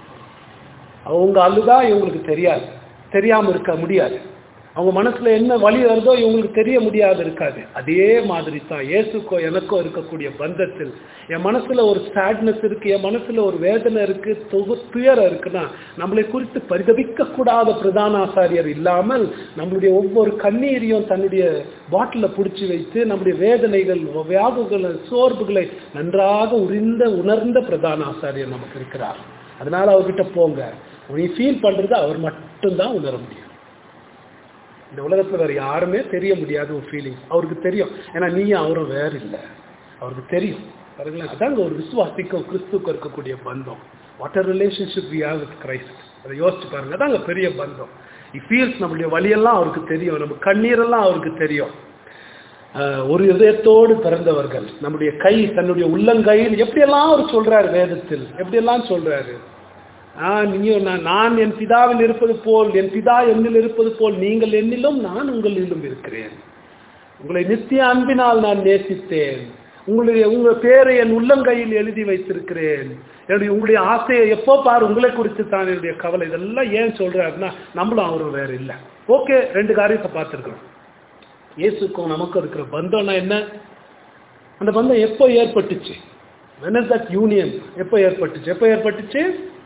அவங்க அழுதா இவங்களுக்கு தெரியாது தெரியாம இருக்க முடியாது அவங்க மனசுல என்ன வழி வருதோ இவங்களுக்கு தெரிய முடியாது இருக்காது அதே மாதிரி தான் இயேசுக்கோ எனக்கோ இருக்கக்கூடிய பந்தத்தில் என் மனசுல ஒரு சேட்னஸ் இருக்கு என் மனசுல ஒரு வேதனை இருக்கு தொகு துயரம் இருக்குன்னா நம்மளை குறித்து பரிதபிக்க கூடாத பிரதான ஆசாரியர் இல்லாமல் நம்மளுடைய ஒவ்வொரு கண்ணீரையும் தன்னுடைய பாட்டில பிடிச்சி வைத்து நம்முடைய வேதனைகள் வியாபுகளை சோர்வுகளை நன்றாக உரிந்த உணர்ந்த பிரதான ஆசாரியர் நமக்கு இருக்கிறார் அதனால அவர்கிட்ட போங்க நீ ஃபீல் பண்றது அவர் மட்டும்தான் உணர முடியும் இந்த உலகத்துல வேற யாருமே தெரிய முடியாத ஒரு ஃபீலிங்ஸ் அவருக்கு தெரியும் ஏன்னா நீயும் அவரும் வேற இல்லை அவருக்கு தெரியும் பாருங்களேன் அதாங்க ஒரு விசுவாசிக்கும் கிறிஸ்துக்கும் இருக்கக்கூடிய பந்தம் what a relationship we have with Christ அதை யோசிச்சு பாருங்க அதாங்க பெரிய பந்தம் இ ஃபீல்ஸ் நம்மளுடைய வழியெல்லாம் அவருக்கு தெரியும் நம்ம கண்ணீரெல்லாம் அவருக்கு தெரியும் ஆஹ் ஒரு இதயத்தோடு பிறந்தவர்கள் நம்முடைய கை தன்னுடைய உள்ளங்கையில் எப்படியெல்லாம் அவர் சொல்றாரு வேதத்தில் எப்படியெல்லாம் சொல்றாரு ஆஹ் நீயும் நான் நான் என் பிதாவில் இருப்பது போல் என் பிதா என்னில் இருப்பது போல் நீங்கள் என்னிலும் நான் உங்களிலும் இருக்கிறேன் உங்களை நித்திய அன்பினால் நான் நேசித்தேன் உங்களுடைய உங்க பேரை என் உள்ளங்கையில் எழுதி வைத்திருக்கிறேன் என்னுடைய உங்களுடைய ஆசையை எப்போ பாரு உங்களை குறித்து தான் என்னுடைய கவலை இதெல்லாம் ஏன் சொல்றாருன்னா நம்மளும் அவரும் வேற இல்லை ஓகே ரெண்டு காரியத்தை பார்த்துருக்கோம் இயேசுக்கும் நமக்கும் இருக்கிற பந்தம்னா என்ன அந்த பந்தம் எப்போ ஏற்பட்டுச்சு when is that யூனியன் எப்போ ஏற்பட்டுச்சு எப்போ ஏற்பட்டுச்சு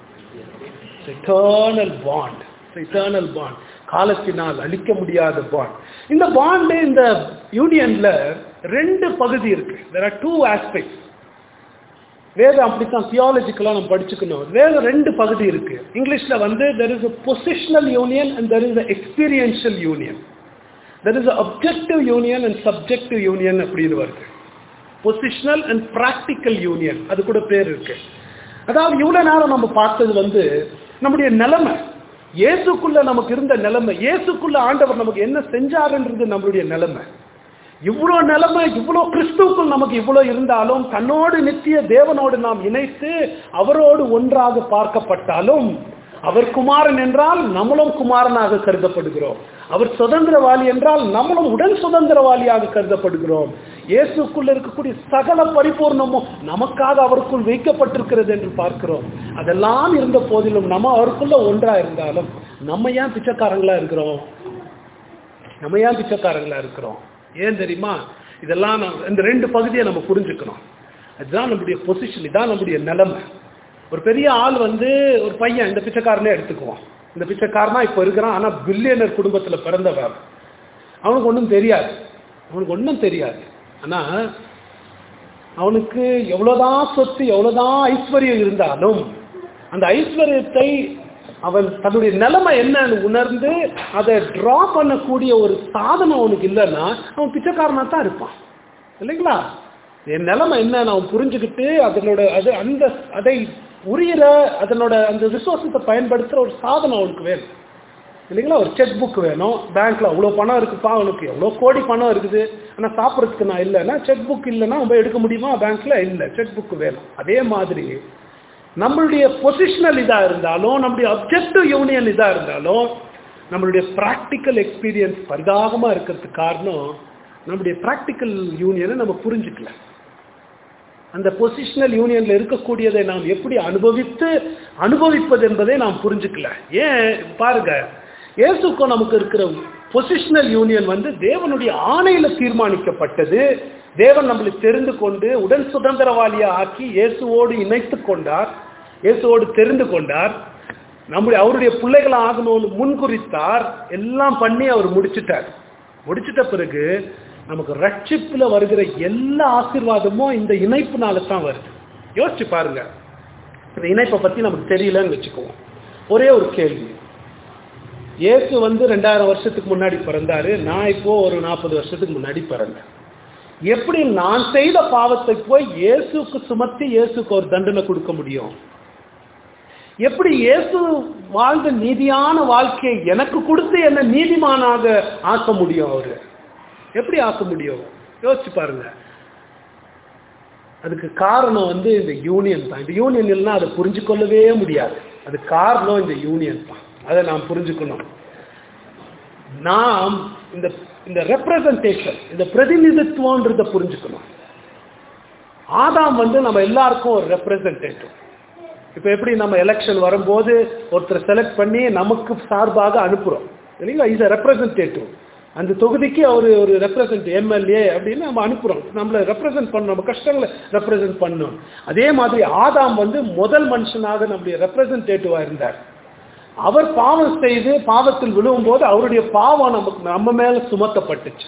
இட்டர்னல் பாண்ட் இட்டர்னல் பாண்ட் காலத்தினால் அழிக்க முடியாத பாண்ட் இந்த பாண்ட் இந்த யூனியன்ல ரெண்டு பகுதி இருக்கு there are two aspects வேதம் அப்படித்தான் தியாலஜிக்கலாக நம்ம படிச்சுக்கணும் வேதம் ரெண்டு பகுதி இருக்கு இங்கிலீஷ்ல வந்து there is a positional union and there is a experiential union there is objective union and subjective union அப்படின்னு வருது பொசிஷனல் அண்ட் ப்ராக்டிக்கல் யூனியன் அது கூட பேர் இருக்கு அதாவது இவ்வளவு நேரம் நம்ம பார்த்தது வந்து நம்முடைய நிலைமை இயேசுக்குள்ள நமக்கு இருந்த நிலைமை இயேசுக்குள்ள ஆண்டவர் நமக்கு என்ன செஞ்சாருன்றது நம்மளுடைய நிலைமை இவ்வளோ நிலைமை இவ்வளோ கிறிஸ்துவுக்குள் நமக்கு இவ்வளோ இருந்தாலும் தன்னோடு நித்திய தேவனோடு நாம் இணைத்து அவரோடு ஒன்றாக பார்க்கப்பட்டாலும் அவர் குமாரன் என்றால் நம்மளும் குமாரனாக கருதப்படுகிறோம் அவர் சுதந்திரவாளி என்றால் நம்மளும் உடன் சுதந்திரவாளியாக கருதப்படுகிறோம் இயேசுக்குள்ள இருக்கக்கூடிய சகல பரிபூர்ணமும் நமக்காக அவருக்குள் வைக்கப்பட்டிருக்கிறது என்று பார்க்கிறோம் அதெல்லாம் இருந்த போதிலும் நம்ம அவருக்குள்ள ஒன்றா இருந்தாலும் நம்ம ஏன் பிச்சைக்காரங்களா இருக்கிறோம் நம்ம ஏன் பிச்சைக்காரங்களா இருக்கிறோம் ஏன் தெரியுமா இதெல்லாம் நம்ம- இந்த ரெண்டு பகுதியை நம்ம புரிஞ்சுக்கணும் அதுதான் நம்முடைய பொசிஷன் இதான் நம்முடைய நிலைமை ஒரு பெரிய ஆள் வந்து ஒரு பையன் இந்த பிச்சைக்காரனே எடுத்துக்குவோம் இந்த பிச்சைக்காரனா இப்போ இருக்கிறான் ஆனா பில்லியனர் குடும்பத்துல பிறந்தவன் அவனுக்கு ஒன்றும் தெரியாது அவனுக்கு ஒன்றும் தெரியாது ஆனா அவனுக்கு எவ்வளவுதான் சொத்து எவ்வளவுதான் ஐஸ்வர்யம் இருந்தாலும் அந்த ஐஸ்வர்யத்தை அவன் தன்னுடைய நிலைமை என்னன்னு உணர்ந்து அதை டிரா பண்ணக்கூடிய ஒரு சாதனம் அவனுக்கு இல்லைன்னா அவன் பிச்சைக்காரனா தான் இருப்பான் இல்லைங்களா என் நிலைமை என்னன்னு அவன் புரிஞ்சுக்கிட்டு அதனோட அது அந்த அதை உரியற அதனோட அந்த ரிசோர்ஸத்தை பயன்படுத்துற ஒரு சாதனம் அவனுக்கு வேணும் இல்லைங்களா ஒரு செக் புக் வேணும் பேங்க்ல அவ்வளோ பணம் இருக்குப்பா அவனுக்கு எவ்வளோ கோடி பணம் இருக்குது ஆனால் சாப்பிட்றதுக்கு நான் இல்லைன்னா செக் புக் இல்லைன்னா நம்ம எடுக்க முடியுமா பேங்க்ல இல்லை செக் புக் வேணும் அதே மாதிரி நம்மளுடைய பொசிஷனல் இதாக இருந்தாலும் நம்மளுடைய அப்ஜெக்டிவ் யூனியன் இதாக இருந்தாலும் நம்மளுடைய ப்ராக்டிக்கல் எக்ஸ்பீரியன்ஸ் பரிதாபமாக இருக்கிறதுக்கு காரணம் நம்முடைய ப்ராக்டிக்கல் யூனியனை நம்ம புரிஞ்சுக்கல அந்த பொசிஷனல் யூனியன்ல இருக்கக்கூடியதை நாம் எப்படி அனுபவித்து அனுபவிப்பது என்பதை நாம் புரிஞ்சுக்கல ஏன் பாருங்க இயேசுக்கும் நமக்கு இருக்கிற பொசிஷனல் யூனியன் வந்து தேவனுடைய ஆணையில தீர்மானிக்கப்பட்டது தேவன் நம்மளை தெரிந்து கொண்டு உடன் சுதந்திரவாளியா ஆக்கி இயேசுவோடு இணைத்து கொண்டார் இயேசுவோடு தெரிந்து கொண்டார் நம்முடைய அவருடைய பிள்ளைகளை ஆகணும்னு முன்குறித்தார் எல்லாம் பண்ணி அவர் முடிச்சிட்டார் முடிச்சிட்ட பிறகு நமக்கு ரட்சிப்புல வருகிற எல்லா ஆசீர்வாதமும் இந்த இணைப்புனால தான் வருது யோசிச்சு பாருங்க இந்த இணைப்பை பத்தி நமக்கு தெரியலன்னு வச்சுக்குவோம் ஒரே ஒரு கேள்வி இயேசு வந்து ரெண்டாயிரம் வருஷத்துக்கு முன்னாடி பிறந்தாரு நான் இப்போ ஒரு நாற்பது வருஷத்துக்கு முன்னாடி பிறந்தேன் எப்படி நான் செய்த பாவத்தை போய் இயேசுக்கு சுமத்தி இயேசுக்கு ஒரு தண்டனை கொடுக்க முடியும் எப்படி இயேசு வாழ்ந்த நீதியான வாழ்க்கையை எனக்கு கொடுத்து என்ன நீதிமானாக ஆக்க முடியும் அவரு எப்படி ஆக்க முடியும் யோசிச்சு பாருங்க அதுக்கு காரணம் வந்து இந்த யூனியன் தான் இந்த யூனியன் இல்லைன்னா அதை புரிஞ்சு கொள்ளவே முடியாது அது காரணம் இந்த யூனியன் தான் அதை நாம் புரிஞ்சுக்கணும் நாம் இந்த இந்த ரெப்ரசன்டேஷன் இந்த பிரதிநிதித்துவன்றதை புரிஞ்சுக்கணும் ஆதாம் வந்து நம்ம எல்லாருக்கும் ஒரு ரெப்ரசன்டேட்டிவ் இப்போ எப்படி நம்ம எலெக்ஷன் வரும்போது ஒருத்தர் செலக்ட் பண்ணி நமக்கு சார்பாக அனுப்புகிறோம் இல்லைங்களா இஸ் ரெப்ரசன்டேட்டிவ் அந்த தொகுதிக்கு அவர் ஒரு ரெப்ரசன்ட் எம்எல்ஏ அப்படின்னு நம்ம அனுப்புகிறோம் நம்மளை ரெப்ரசன்ட் பண்ணணும் நம்ம கஷ்டங்களை ரெப்ரசன்ட் பண்ணணும் அதே மாதிரி ஆதாம் வந்து முதல் மனுஷனாக நம்முடைய ரெப்ரசன்டேட்டிவாக இருந்தார் அவர் பாவம் செய்து பாவத்தில் விழுவும்போது அவருடைய பாவம் நமக்கு நம்ம மேல சுமத்தப்பட்டுச்சு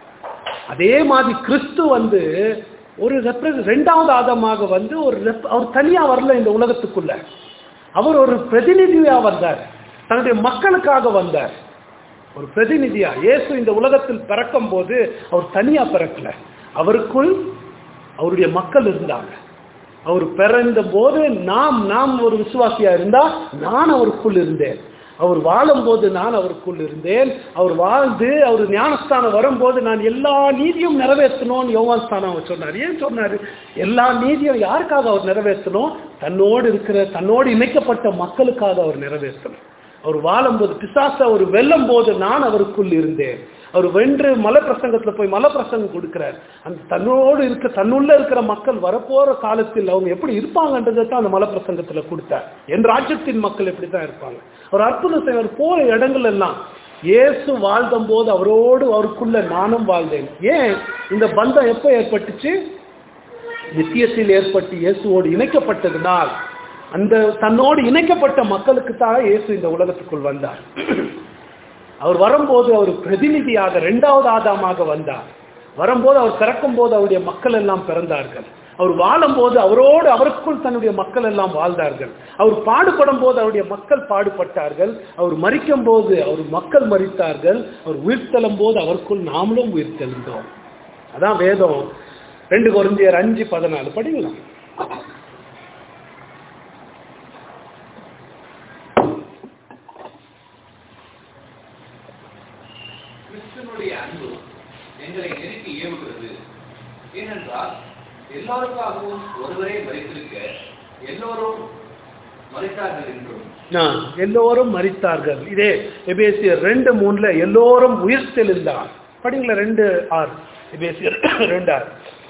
அதே மாதிரி கிறிஸ்து வந்து ஒரு ரெப்ரசன்ட் ரெண்டாவது ஆதமாக வந்து ஒரு rep- அவர் தனியா வரல இந்த உலகத்துக்குள்ள அவர் ஒரு பிரதிநிதியா வந்தார் தன்னுடைய மக்களுக்காக வந்தார் ஒரு பிரதிநிதியா இயேசு இந்த உலகத்தில் பிறக்கும் போது அவர் தனியா பிறக்கல அவருக்குள் அவருடைய மக்கள் இருந்தாங்க அவர் பிறந்த போது நாம் நாம் ஒரு விசுவாசியா இருந்தா நான் அவருக்குள் இருந்தேன் அவர் வாழும்போது நான் அவருக்குள் இருந்தேன் அவர் வாழ்ந்து அவர் ஞானஸ்தானம் வரும்போது நான் எல்லா நீதியும் நிறைவேற்றணும்னு யோவான் ஸ்தானம் அவர் சொன்னார் ஏன் சொன்னார் எல்லா நீதியும் யாருக்காக அவர் நிறைவேற்றணும் தன்னோடு இருக்கிற தன்னோடு இணைக்கப்பட்ட மக்களுக்காக அவர் நிறைவேற்றணும் அவர் வாழும்போது பிசாச அவர் வெல்லும் போது நான் அவருக்குள் இருந்தேன் அவர் வென்று மலை பிரசங்கத்துல போய் மலை பிரசங்கம் கொடுக்கிறார் அந்த தன்னோடு இருக்க தன்னுள்ள இருக்கிற மக்கள் வரப்போற காலத்தில் அவங்க எப்படி இருப்பாங்கன்றதை தான் அந்த மலை பிரசங்கத்துல கொடுத்தார் என் ராஜ்யத்தின் மக்கள் எப்படி தான் இருப்பாங்க அவர் அற்புதம் செய்வார் போற இடங்கள் எல்லாம் இயேசு வாழ்ந்த போது அவரோடு அவருக்குள்ள நானும் வாழ்ந்தேன் ஏன் இந்த பந்தம் எப்போ ஏற்பட்டுச்சு நித்தியத்தில் ஏற்பட்டு இயேசுவோடு இணைக்கப்பட்டதுனால் அந்த தன்னோடு இணைக்கப்பட்ட மக்களுக்கு தான் இயேசு இந்த உலகத்துக்குள் வந்தார் அவர் வரும்போது அவர் பிரதிநிதியாக இரண்டாவது ஆதாமாக வந்தார் வரும்போது அவர் பிறக்கும் போது அவருடைய மக்கள் எல்லாம் பிறந்தார்கள் அவர் வாழும்போது அவரோடு அவருக்குள் தன்னுடைய மக்கள் எல்லாம் வாழ்ந்தார்கள் அவர் பாடுபடும் போது அவருடைய மக்கள் பாடுபட்டார்கள் அவர் மறிக்கும் போது அவர் மக்கள் மறித்தார்கள் அவர் உயிர்த்தெழும் போது அவருக்குள் நாமளும் உயிர்த்தெழுந்தோம் அதான் வேதம் ரெண்டு குறைஞ்சியர் அஞ்சு பதினாலு படிக்கலாம் கிறிஸ்துவனுடைய அன்பு எங்களை நெருக்கி ஏவுகிறது ஏனென்றால் எல்லாருக்காகவும் ஒருவரே மறித்திருக்க எல்லோரும் மறித்தார்கள் என்றும் ஆ, எல்லோரும் மரித்தார்கள் இதே எபேசியர் ரெண்டு மூணுல எல்லோரும் உயிர் தெளிந்தார் படிங்களா ரெண்டு ஆறு எபேசியர் ரெண்டு ஆறு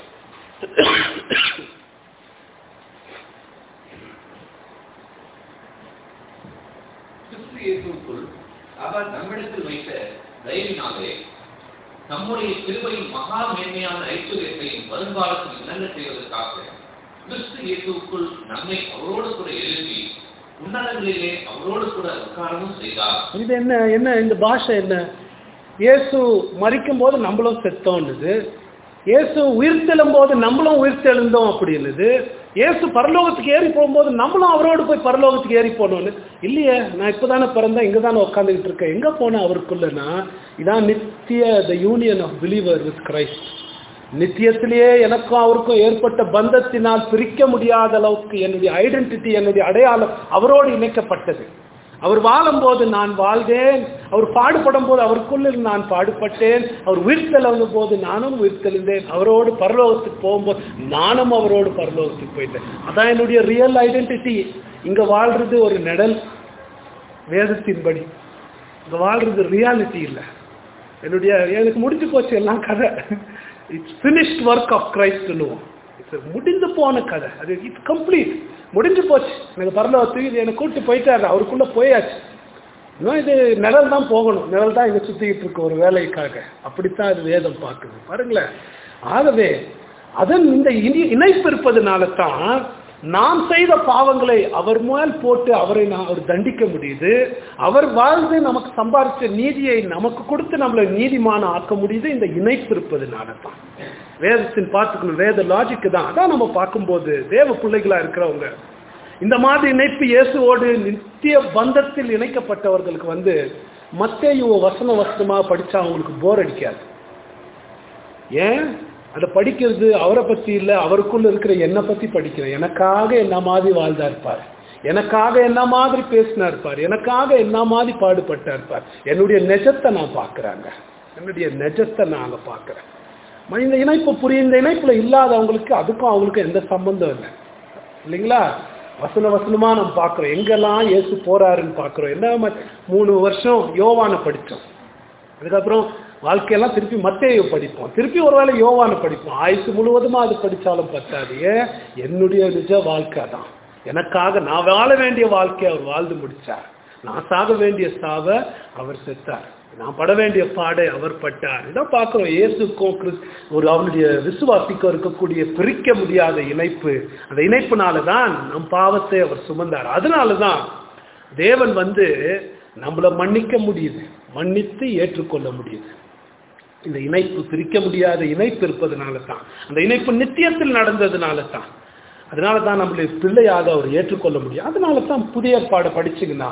கிறிஸ்து இயேசுவுக்குள் அவர் நம்மிடத்தில் வைத்த தயவினாலே நம்முடைய கிருபையின் மகா மேன்மையான ஐஸ்வர்யத்தையும் வருங்காலத்தில் விளங்க செய்வதற்காக கிறிஸ்து இயேசுவுக்குள் நம்மை அவரோடு கூட எழுப்பி உன்னதங்களிலே அவரோடு கூட உட்காரவும் செய்தார் இது என்ன என்ன இந்த பாஷை என்ன இயேசு மறிக்கும் போது நம்மளும் செத்தோன்னுது இயேசு உயிர்த்தெழும் போது நம்மளும் உயிர்த்தெழுந்தோம் அப்படின்னுது இயேசு பரலோகத்துக்கு ஏறி போகும்போது நம்மளும் அவரோடு போய் பரலோகத்துக்கு ஏறி போனோன்னு இல்லையே நான் இப்பதானே பிறந்தேன் இங்க தானே உட்காந்துக்கிட்டு இருக்கேன் எங்க போனேன் அவருக்குள்ளனா இதான் நித்திய the union of believer with Christ நித்தியத்திலேயே எனக்கும் அவருக்கும் ஏற்பட்ட பந்தத்தினால் பிரிக்க முடியாத அளவுக்கு என்னுடைய ஐடென்டிட்டி என்னுடைய அடையாளம் அவரோடு இணைக்கப்பட்டது அவர் வாழும்போது நான் வாழ்ந்தேன் அவர் பாடுபடும் போது அவருக்குள்ள நான் பாடுபட்டேன் அவர் உயிர்த்தெழுந்த போது நானும் உயிர்த்தெழுந்தேன் அவரோடு பரலோகத்துக்கு போகும்போது நானும் அவரோடு பரலோகத்துக்கு போயிட்டேன் அதான் என்னுடைய ரியல் ஐடென்டிட்டி இங்க வாழ்றது ஒரு நிழல் வேதத்தின்படி இங்க வாழ்றது ரியாலிட்டி இல்லை என்னுடைய எனக்கு முடிஞ்சு போச்சு எல்லாம் கதை இட்ஸ் ஃபினிஷ்ட் ஒர்க் ஆஃப் கிரைஸ்ட்னுவோம் இட்ஸ் முடிந்து போன கதை அது இட்ஸ் கம்ப்ளீட் முடிஞ்சு போச்சு எனக்கு பரலோகத்துக்கு இது என்னை கூட்டு போயிட்டாரு அவருக்குள்ள போயாச்சு இன்னும் இது நிழல் தான் போகணும் நிழல் தான் இங்க சுத்திக்கிட்டு இருக்கு ஒரு வேலைக்காக அப்படித்தான் அது வேதம் பார்க்குது பாருங்களேன் ஆகவே அதன் இந்த இனி- இணைப்பு இருப்பதனால தான் நாம் செய்த பாவங்களை அவர் மேல் போட்டு அவரை நான் அவர் தண்டிக்க முடியுது அவர் வாழ்ந்து நமக்கு சம்பாதிச்ச நீதியை நமக்கு கொடுத்து நம்மளை நீதிமான ஆக்க முடியுது இந்த இணைப்பு இருப்பதனால தான் வேதத்தின் பார்த்துக்கணும் வேத லாஜிக்கு தான் அதான் நம்ம பார்க்கும்போது தேவ பிள்ளைகளா இருக்கிறவங்க இந்த மாதிரி இணைப்பு இயேசுவோடு நித்திய பந்தத்தில் இணைக்கப்பட்டவர்களுக்கு வந்து மத்தேயுவ வசன வசனமா படிச்சா அவங்களுக்கு போர் அடிக்காது ஏன் அதை படிக்கிறது அவரை பத்தி இல்ல அவருக்குள்ள இருக்கிற என்னை பத்தி படிக்கிறேன் எனக்காக என்ன மாதிரி வாழ்ந்தா இருப்பார் எனக்காக என்ன மாதிரி பேசினா இருப்பார் எனக்காக என்ன மாதிரி பாடுபட்டா இருப்பார் என்னுடைய நெஜத்தை நான் பார்க்கறாங்க என்னுடைய நெஜத்தை நான் அங்க பார்க்கறேன் ம- இந்த இணைப்பு புரிய இந்த இணைப்புல இல்லாதவங்களுக்கு அதுக்கும் அவங்களுக்கும் எந்த சம்பந்தம் இல்லை இல்லைங்களா வசன வசனமா நம்ம பார்க்கிறோம் எங்கெல்லாம் இயேசு போறாருன்னு பார்க்கிறோம் என்ன ம- மூணு வருஷம் யோவானை படிச்சோம் அதுக்கப்புறம் வாழ்க்கையெல்லாம் திருப்பி மத்தேயு படிப்போம் திருப்பி ஒருவேளை யோவானை படிப்போம் ஆயுசு முழுவதுமா அது படிச்சாலும் பத்தாது ஏன் என்னுடைய நிஜ வாழ்க்கை தான் எனக்காக நான் வாழ வேண்டிய வாழ்க்கையை அவர் வாழ்ந்து முடிச்சார் நான் சாக வேண்டிய சாவ அவர் செத்தார் நான் பட வேண்டிய பாடை அவர் பட்டார் இதான் பார்க்கிறோம் இயேசுக்கும் கிறிஸ் ஒரு அவனுடைய விசுவாசிக்கும் இருக்கக்கூடிய பிரிக்க முடியாத இணைப்பு அந்த இணைப்புனால தான் நம் பாவத்தை அவர் சுமந்தார் அதனால தான் தேவன் வந்து நம்மளை மன்னிக்க முடியுது மன்னித்து ஏற்றுக்கொள்ள முடியுது இந்த இணைப்பு பிரிக்க முடியாத இணைப்பு இருப்பதனால தான் அந்த இணைப்பு நித்தியத்தில் நடந்ததுனால தான் அதனால தான் நம்மளை பிள்ளையாக அவர் ஏற்றுக்கொள்ள முடியும் அதனால தான் புதிய ஏற்பாடு படிச்சீங்கன்னா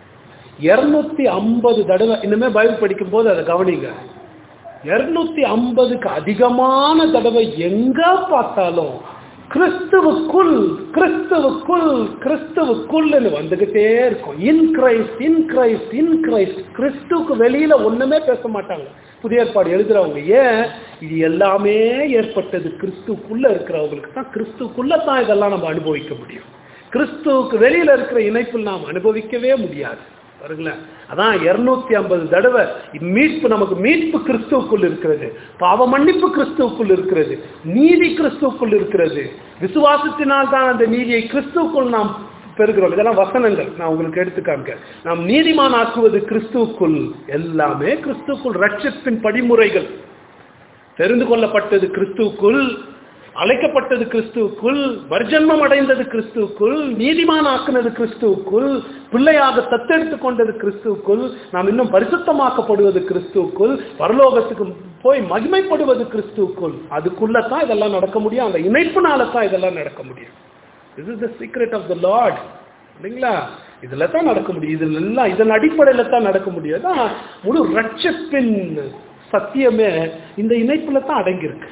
இருநூத்தி ஐம்பது தடவை இனிமே பைபிள் படிக்கும் போது அதை கவனிங்க இருநூத்தி ஐம்பதுக்கு அதிகமான தடவை எங்க பார்த்தாலும் கிறிஸ்துவுக்குள் கிறிஸ்துவுக்குள் கிறிஸ்துவுக்குள்னு வந்துகிட்டே இருக்கும் in Christ in Christ in Christ கிறிஸ்துவுக்கு வெளியில ஒண்ணுமே பேச மாட்டாங்க புதிய ஏற்பாடு எழுதுறவங்க ஏன் இது எல்லாமே ஏற்பட்டது கிறிஸ்துக்குள்ள இருக்கிறவங்களுக்கு தான் கிறிஸ்துக்குள்ள தான் இதெல்லாம் நம்ம அனுபவிக்க முடியும் கிறிஸ்துவுக்கு வெளியில இருக்கிற இணைப்பில் நாம் அனுபவிக்கவே முடியாது பாருங்களேன் அதான் இருநூத்தி ஐம்பது தடவை மீட்பு நமக்கு மீட்பு கிறிஸ்துவுக்குள் இருக்கிறது பாவ மன்னிப்பு கிறிஸ்துவுக்குள் இருக்கிறது நீதி கிறிஸ்துவுக்குள் இருக்கிறது விசுவாசத்தினால் தான் அந்த நீதியை கிறிஸ்துவுக்குள் நாம் பெறுகிறோம் இதெல்லாம் வசனங்கள் நான் உங்களுக்கு எடுத்து காமிக்க நாம் நீதிமான் ஆக்குவது கிறிஸ்துவுக்குள் எல்லாமே கிறிஸ்துவுக்குள் ரட்சிப்பின் படிமுறைகள் தெரிந்து கொள்ளப்பட்டது கிறிஸ்துவுக்குள் அழைக்கப்பட்டது கிறிஸ்துவுக்குள் வர்ஜன்மம் அடைந்தது கிறிஸ்துவுக்குள் நீதிமான் ஆக்குனது கிறிஸ்துவுக்குள் பிள்ளையாக தத்தெடுத்து கொண்டது கிறிஸ்துவுக்குள் நாம் இன்னும் பரிசுத்தமாக்கப்படுவது கிறிஸ்துவுக்குள் பரலோகத்துக்கு போய் மகிமைப்படுவது கிறிஸ்துவுக்குள் அதுக்குள்ள தான் இதெல்லாம் நடக்க முடியும் அந்த இணைப்புனால தான் இதெல்லாம் நடக்க முடியும் this is the secret of the Lord இல்லைங்களா இதுல தான் நடக்க முடியும் இதுல எல்லாம் இதன் அடிப்படையில தான் நடக்க முடியும் அதான் முழு ரட்சப்பின் சத்தியமே இந்த இணைப்புல தான் அடங்கியிருக்கு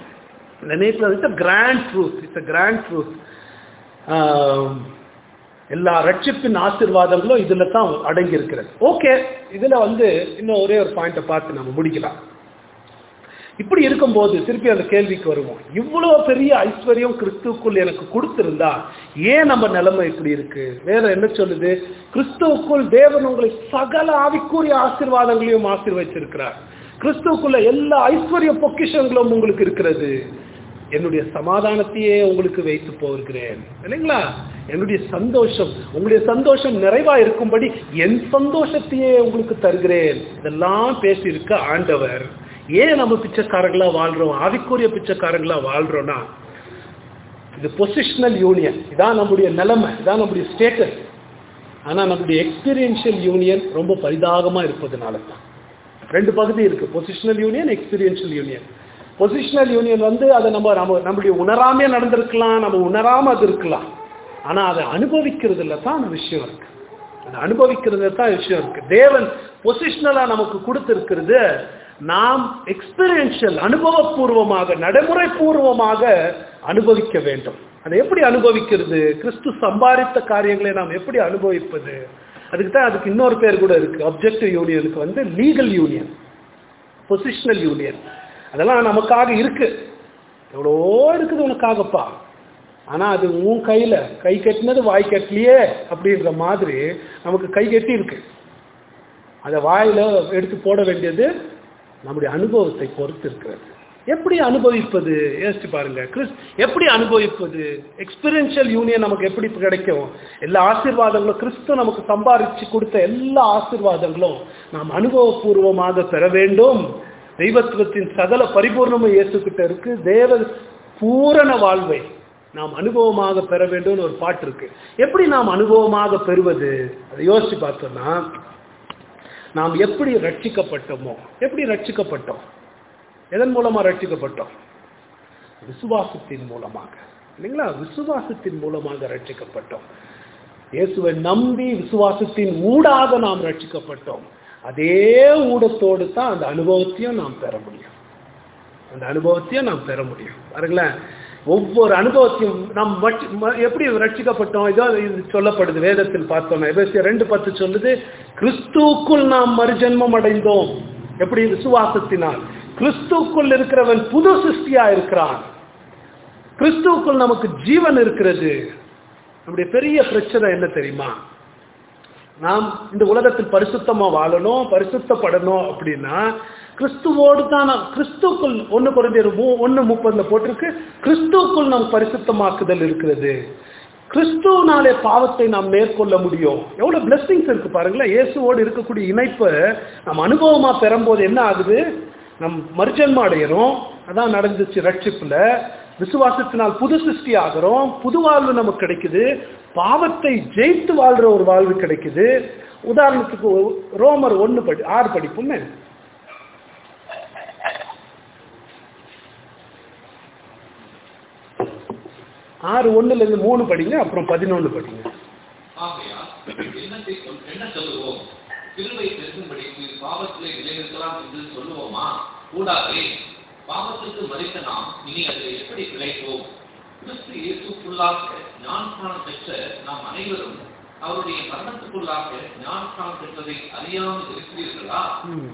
இந்த இணைப்புல it's grand truth it's grand truth எல்லா ரட்சிப்பின் ஆசீர்வாதங்களும் இதுல தான் அடங்கி இருக்கிறது ஓகே இதுல வந்து இன்னும் ஒரே ஒரு பாயிண்ட்டை பார்த்து நம்ம முடிக்கலாம் இப்படி இருக்கும்போது திருப்பி அந்த கேள்விக்கு வருவோம் இவ்வளவு பெரிய ஐஸ்வர்யம் கிறிஸ்துவுக்குள் எனக்கு கொடுத்திருந்தா ஏன் நம்ம நிலைமை இப்படி இருக்கு வேற என்ன சொல்லுது கிறிஸ்துவுக்குள் தேவன் உங்களை சகல ஆவிக்குரிய ஆசீர்வாதங்களையும் ஆசீர்வச்சிருக்கிறார் கிறிஸ்துவுக்குள்ள எல்லா ஐஸ்வர்ய பொக்கிஷங்களும் உங்களுக்கு இருக்கிறது என்னுடைய சமாதானத்தையே உங்களுக்கு வைத்து போகிறேன் இல்லைங்களா என்னுடைய சந்தோஷம் உங்களுடைய சந்தோஷம் நிறைவா இருக்கும்படி என் சந்தோஷத்தையே உங்களுக்கு தருகிறேன் இதெல்லாம் பேசியிருக்க ஆண்டவர் ஏன் நம்ம பிச்சைக்காரங்களா வாழ்றோம் ஆவிக்குரிய பிச்சைக்காரங்களா வாழ்றோம்னா இது பொசிஷனல் யூனியன் இதான் நம்முடைய நிலைமை இதான் நம்முடைய ஸ்டேட்டஸ் ஆனா நம்முடைய எக்ஸ்பீரியன்ஷியல் யூனியன் ரொம்ப பரிதாகமா இருப்பதனால தான் ரெண்டு பகுதி இருக்கு positional union experiential union positional union வந்து அதை நம்ம நம்ம நம்முடைய உணராமே நடந்திருக்கலாம் நம்ம உணராம அது இருக்கலாம் ஆனா அதை அனுபவிக்கிறதுல தான் அந்த விஷயம் இருக்கு அதை அனுபவிக்கிறதுல தான் விஷயம் இருக்கு தேவன் பொசிஷனலா நமக்கு கொடுத்திருக்கிறது நாம் எக்ஸ்பீரியன்ஷியல் அனுபவபூர்வமாக நடைமுறை பூர்வமாக அனுபவிக்க வேண்டும் அதை எப்படி அனுபவிக்கிறது கிறிஸ்து சம்பாதித்த காரியங்களை நாம் எப்படி அனுபவிப்பது அதுக்கு தான் அதுக்கு இன்னொரு பேர் கூட இருக்கு அப்ஜெக்டிவ் யூனியனுக்கு வந்து லீகல் யூனியன் பொசிஷனல் யூனியன் அதெல்லாம் நமக்காக இருக்கு எவ்வளோ இருக்குது உனக்காகப்பா ஆனா அது உன் கையில கை கட்டினது வாய் கட்டலையே அப்படின்ற மாதிரி நமக்கு கை கட்டி இருக்கு அதை வாயில எடுத்து போட வேண்டியது நம்முடைய அனுபவத்தை பொறுத்து இருக்கிறது எப்படி அனுபவிப்பது யோசிச்சு பாருங்க கிறிஸ் எப்படி அனுபவிப்பது எக்ஸ்பீரியன்ஷியல் யூனியன் நமக்கு எப்படி கிடைக்கும் எல்லா ஆசீர்வாதங்களும் கிறிஸ்து நமக்கு சம்பாதிச்சு கொடுத்த எல்லா ஆசீர்வாதங்களும் நாம் அனுபவபூர்வமாக பெற வேண்டும் தெய்வத்துவத்தின் சகல பரிபூர்ணமும் இயேசுக்கிட்ட இருக்கு தேவ பூரண வாழ்வை நாம் அனுபவமாக பெற வேண்டும்னு ஒரு பாட்டு இருக்கு எப்படி நாம் அனுபவமாக பெறுவது அதை யோசிச்சு பார்த்தோம்னா நாம் எப்படி ரட்சிக்கப்பட்டோமோ எப்படி ரட்சிக்கப்பட்டோம் எதன் மூலமா ரட்சிக்கப்பட்டோம் விசுவாசத்தின் மூலமாக இல்லைங்களா விசுவாசத்தின் மூலமாக ரட்சிக்கப்பட்டோம் இயேசுவை நம்பி விசுவாசத்தின் ஊடாக நாம் ரட்சிக்கப்பட்டோம் அதே ஊடத்தோடு தான் அந்த அனுபவத்தையும் நாம் பெற முடியும் அந்த அனுபவத்தையும் நாம் பெற முடியும் பாருங்களேன் ஒவ்வொரு அனுபவத்தையும் நாம் மட்- ம- எப்படி ரட்சிக்கப்பட்டோம் இதோ இது சொல்லப்படுது வேதத்தில் பார்த்தோம் எபேசியர் ரெண்டு பத்து சொல்லுது கிறிஸ்துவுக்குள் நாம் மறுஜென்மம் அடைந்தோம் எப்படி விசுவாசத்தினால் கிறிஸ்துவுக்குள் இருக்கிறவன் புது சிருஷ்டியா இருக்கிறான் கிறிஸ்துவுக்குள் நமக்கு ஜீவன் இருக்கிறது நம்முடைய பெரிய பிரச்சனை என்ன தெரியுமா நாம் இந்த உலகத்தில் பரிசுத்தமா வாழணும் பரிசுத்தப்படணும் அப்படின்னா கிறிஸ்துவோடு தான் நாம் கிறிஸ்துக்குள் ஒன்று குறைஞ்சர் ஒன்று முப்பதுல போட்டிருக்கு கிறிஸ்துவுக்குள் நாம் பரிசுத்தமாக்குதல் இருக்கிறது கிறிஸ்துவனாலே பாவத்தை நாம் மேற்கொள்ள முடியும் எவ்வளவு பிளெஸிங்ஸ் இருக்கு பாருங்களேன் இயேசுவோடு இருக்கக்கூடிய இணைப்பை நம்ம அனுபவமா பெறும்போது என்ன ஆகுது நம் மறுஜன்மம் அடையிறோம் அதான் நடந்துச்சு ரட்சிப்புல விசுவாசத்தினால் புது சிருஷ்டி ஆகிறோம் புது வாழ்வு நமக்கு கிடைக்குது பாவத்தை ஜெயித்து வாழ்ற ஒரு வாழ்வு கிடைக்குது உதாரணத்துக்கு ரோமர் ஒன்று படி ஆறு படிப்புன்னு ஆறு ஒண்ணுல இருந்து மூணு படிங்க அப்புறம் பதினொன்று படிங்க ஆகையால் என்னத்தை சொல்- என்ன சொல்லுவோம் சிலுவை பெருகும்படிக்கு பாவத்திலே நிலைநிறுத்தலாம் என்று சொல்லுவோமா கூடாதே பாவத்துக்கு மறித்த நாம் இனி அதில் எப்படி பிழைப்போம் கிறிஸ்து இயேசுக்குள்ளாக ஞானஸ்தானம் பெற்ற நாம் அனைவரும் அவருடைய மரணத்துக்குள்ளாக ஞானஸ்தானம் பெற்றதை அறியாமல் இருக்கிறீர்களா ம்.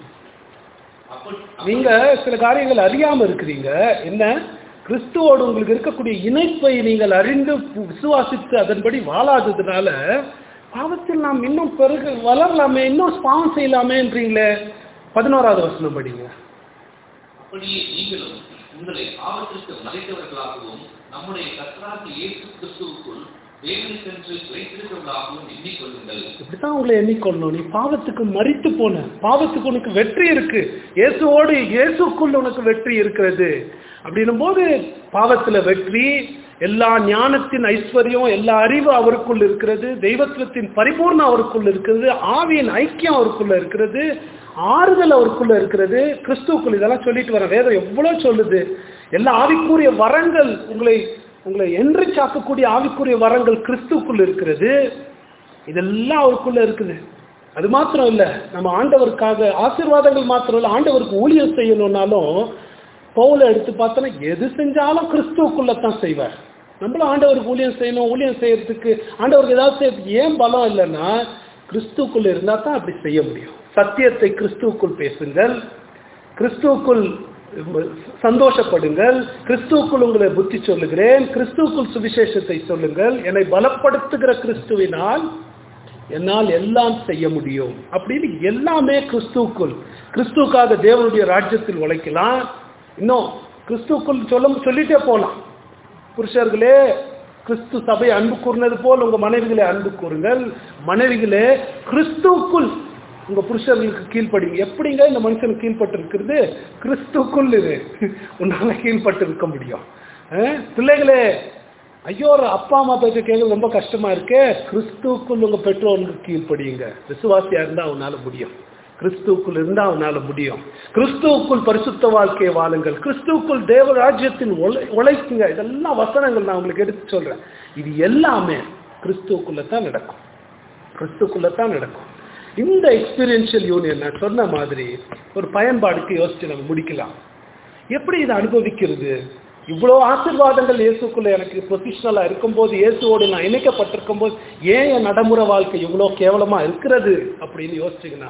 அப்படி நீங்க சில காரியங்கள் அறியாம இருக்கிறீங்க என்ன கிறிஸ்துவோடு உங்களுக்கு இருக்கக்கூடிய இணைப்பை நீங்கள் அறிந்து விசுவாசித்து அதன்படி வாழாததுனால பாவத்தில் நாம் இன்னும் பெருக வளரலாமே இன்னும் பாவம் செய்யலாமேன்றீங்களே பதினோராவது வசனம் படிங்க அப்படியே நீங்களும் உங்களை பாவத்திற்கு மறைத்தவர்களாகவும் நம்முடைய கர்த்தராகிய இயேசு கிறிஸ்துவுக்குள் தேவனுக்கென்று வைத்திருக்கிறவர்களாகவும் எண்ணிக்கொள்ளுங்கள் இப்படித்தான் உங்களை எண்ணிக்கொள்ளணும் நீ பாவத்துக்கு மறித்து போன பாவத்துக்கு உனக்கு வெற்றி இருக்கு இயேசுவோடு இயேசுக்குள் உனக்கு வெற்றி இருக்கிறது அப்படின்னும் போது பாவத்துல வெற்றி எல்லா ஞானத்தின் ஐஸ்வர்யம் எல்லா அறிவு அவருக்குள் இருக்கிறது தெய்வத்துவத்தின் பரிபூர்ணம் அவருக்குள் இருக்கிறது ஆவியின் ஐக்கியம் அவருக்குள்ள இருக்கிறது ஆறுதல் அவருக்குள்ள இருக்கிறது கிறிஸ்துவுக்குள் இதெல்லாம் சொல்லிட்டு வர வேதம் எவ்வளவு சொல்லுது எல்லா ஆவிக்குரிய வரங்கள் உங்களை உங்களை என்று சாக்கக்கூடிய ஆவிக்குரிய வரங்கள் கிறிஸ்துவுக்குள் இருக்கிறது இதெல்லாம் அவருக்குள்ள இருக்குது அது மாத்திரம் இல்ல நம்ம ஆண்டவருக்காக ஆசீர்வாதங்கள் மாத்திரம் இல்ல ஆண்டவருக்கு ஊழியம் செய்யணும்னாலும் பவுலை எடுத்து பார்த்தோன்னா எது செஞ்சாலும் கிறிஸ்துவுக்குள்ள தான் செய்வார் நம்மளும் ஆண்டவருக்கு ஊழியம் செய்யணும் ஊழியம் செய்யறதுக்கு ஆண்டவருக்கு ஏதாவது செய்யறதுக்கு ஏன் பலம் இல்லைன்னா கிறிஸ்துவுக்குள்ள இருந்தா தான் அப்படி செய்ய முடியும் சத்தியத்தை கிறிஸ்துவுக்குள் பேசுங்கள் கிறிஸ்துவுக்குள் சந்தோஷப்படுங்கள் கிறிஸ்துவுக்குள் உங்களை புத்தி சொல்லுகிறேன் கிறிஸ்துவுக்குள் சுவிசேஷத்தை சொல்லுங்கள் என்னை பலப்படுத்துகிற கிறிஸ்துவினால் என்னால் எல்லாம் செய்ய முடியும் அப்படின்னு எல்லாமே கிறிஸ்துவுக்குள் கிறிஸ்துவுக்காக தேவனுடைய ராஜ்யத்தில் உழைக்கலாம் இன்னும் கிறிஸ்துவுக்குள் சொல்ல சொல்லிட்டே போலாம் புருஷர்களே கிறிஸ்து சபை அன்பு கூர்ந்தது போல் உங்க மனைவிகளை அன்பு கூறுங்கள் மனைவிகளே கிறிஸ்துவுக்குள் உங்க புருஷர்களுக்கு கீழ்ப்படிங்க எப்படிங்க இந்த மனுஷனுக்கு கீழ்ப்பட்டு இருக்கிறது கிறிஸ்துக்குள் இது உன்னால கீழ்ப்பட்டு இருக்க முடியும் அஹ்? பிள்ளைகளே ஐயோ ஒரு அப்பா அம்மா பேச்ச கேட்க ரொம்ப கஷ்டமா இருக்கே கிறிஸ்துவுக்குள் உங்க பெற்றோருக்கு கீழ்ப்படியுங்க விசுவாசியா இருந்தா உன்னால முடியும் கிறிஸ்துவுக்குள் இருந்தா உன்னால முடியும் கிறிஸ்துவுக்குள் பரிசுத்த வாழ்க்கையை வாழுங்கள் கிறிஸ்துவுக்குள் தேவ ராஜ்யத்தில் உழை- உழைக்குங்க இதெல்லாம் வசனங்கள் நான் உங்களுக்கு எடுத்து சொல்றேன் இது எல்லாமே கிறிஸ்துவுக்குள்ள தான் நடக்கும் கிறிஸ்துக்குள்ள தான் நடக்கும் இந்த எக்ஸ்பீரியன்ஷியல் யூனியன் நான் சொன்ன மாதிரி ஒரு பயன்பாடுக்கு யோசிச்சு நம்ம முடிக்கலாம் எப்படி இதை அனுபவிக்கிறது இவ்வளோ ஆசீர்வாதங்கள் இயேசுக்குள்ள எனக்கு பொசிஷனலா இருக்கும்போது இயேசுவோடு நான் இணைக்கப்பட்டிருக்கும் போது ஏன் என் நடைமுறை வாழ்க்கை இவ்வளோ கேவலமா இருக்கிறது அப்படின்னு யோசிச்சிங்கன்னா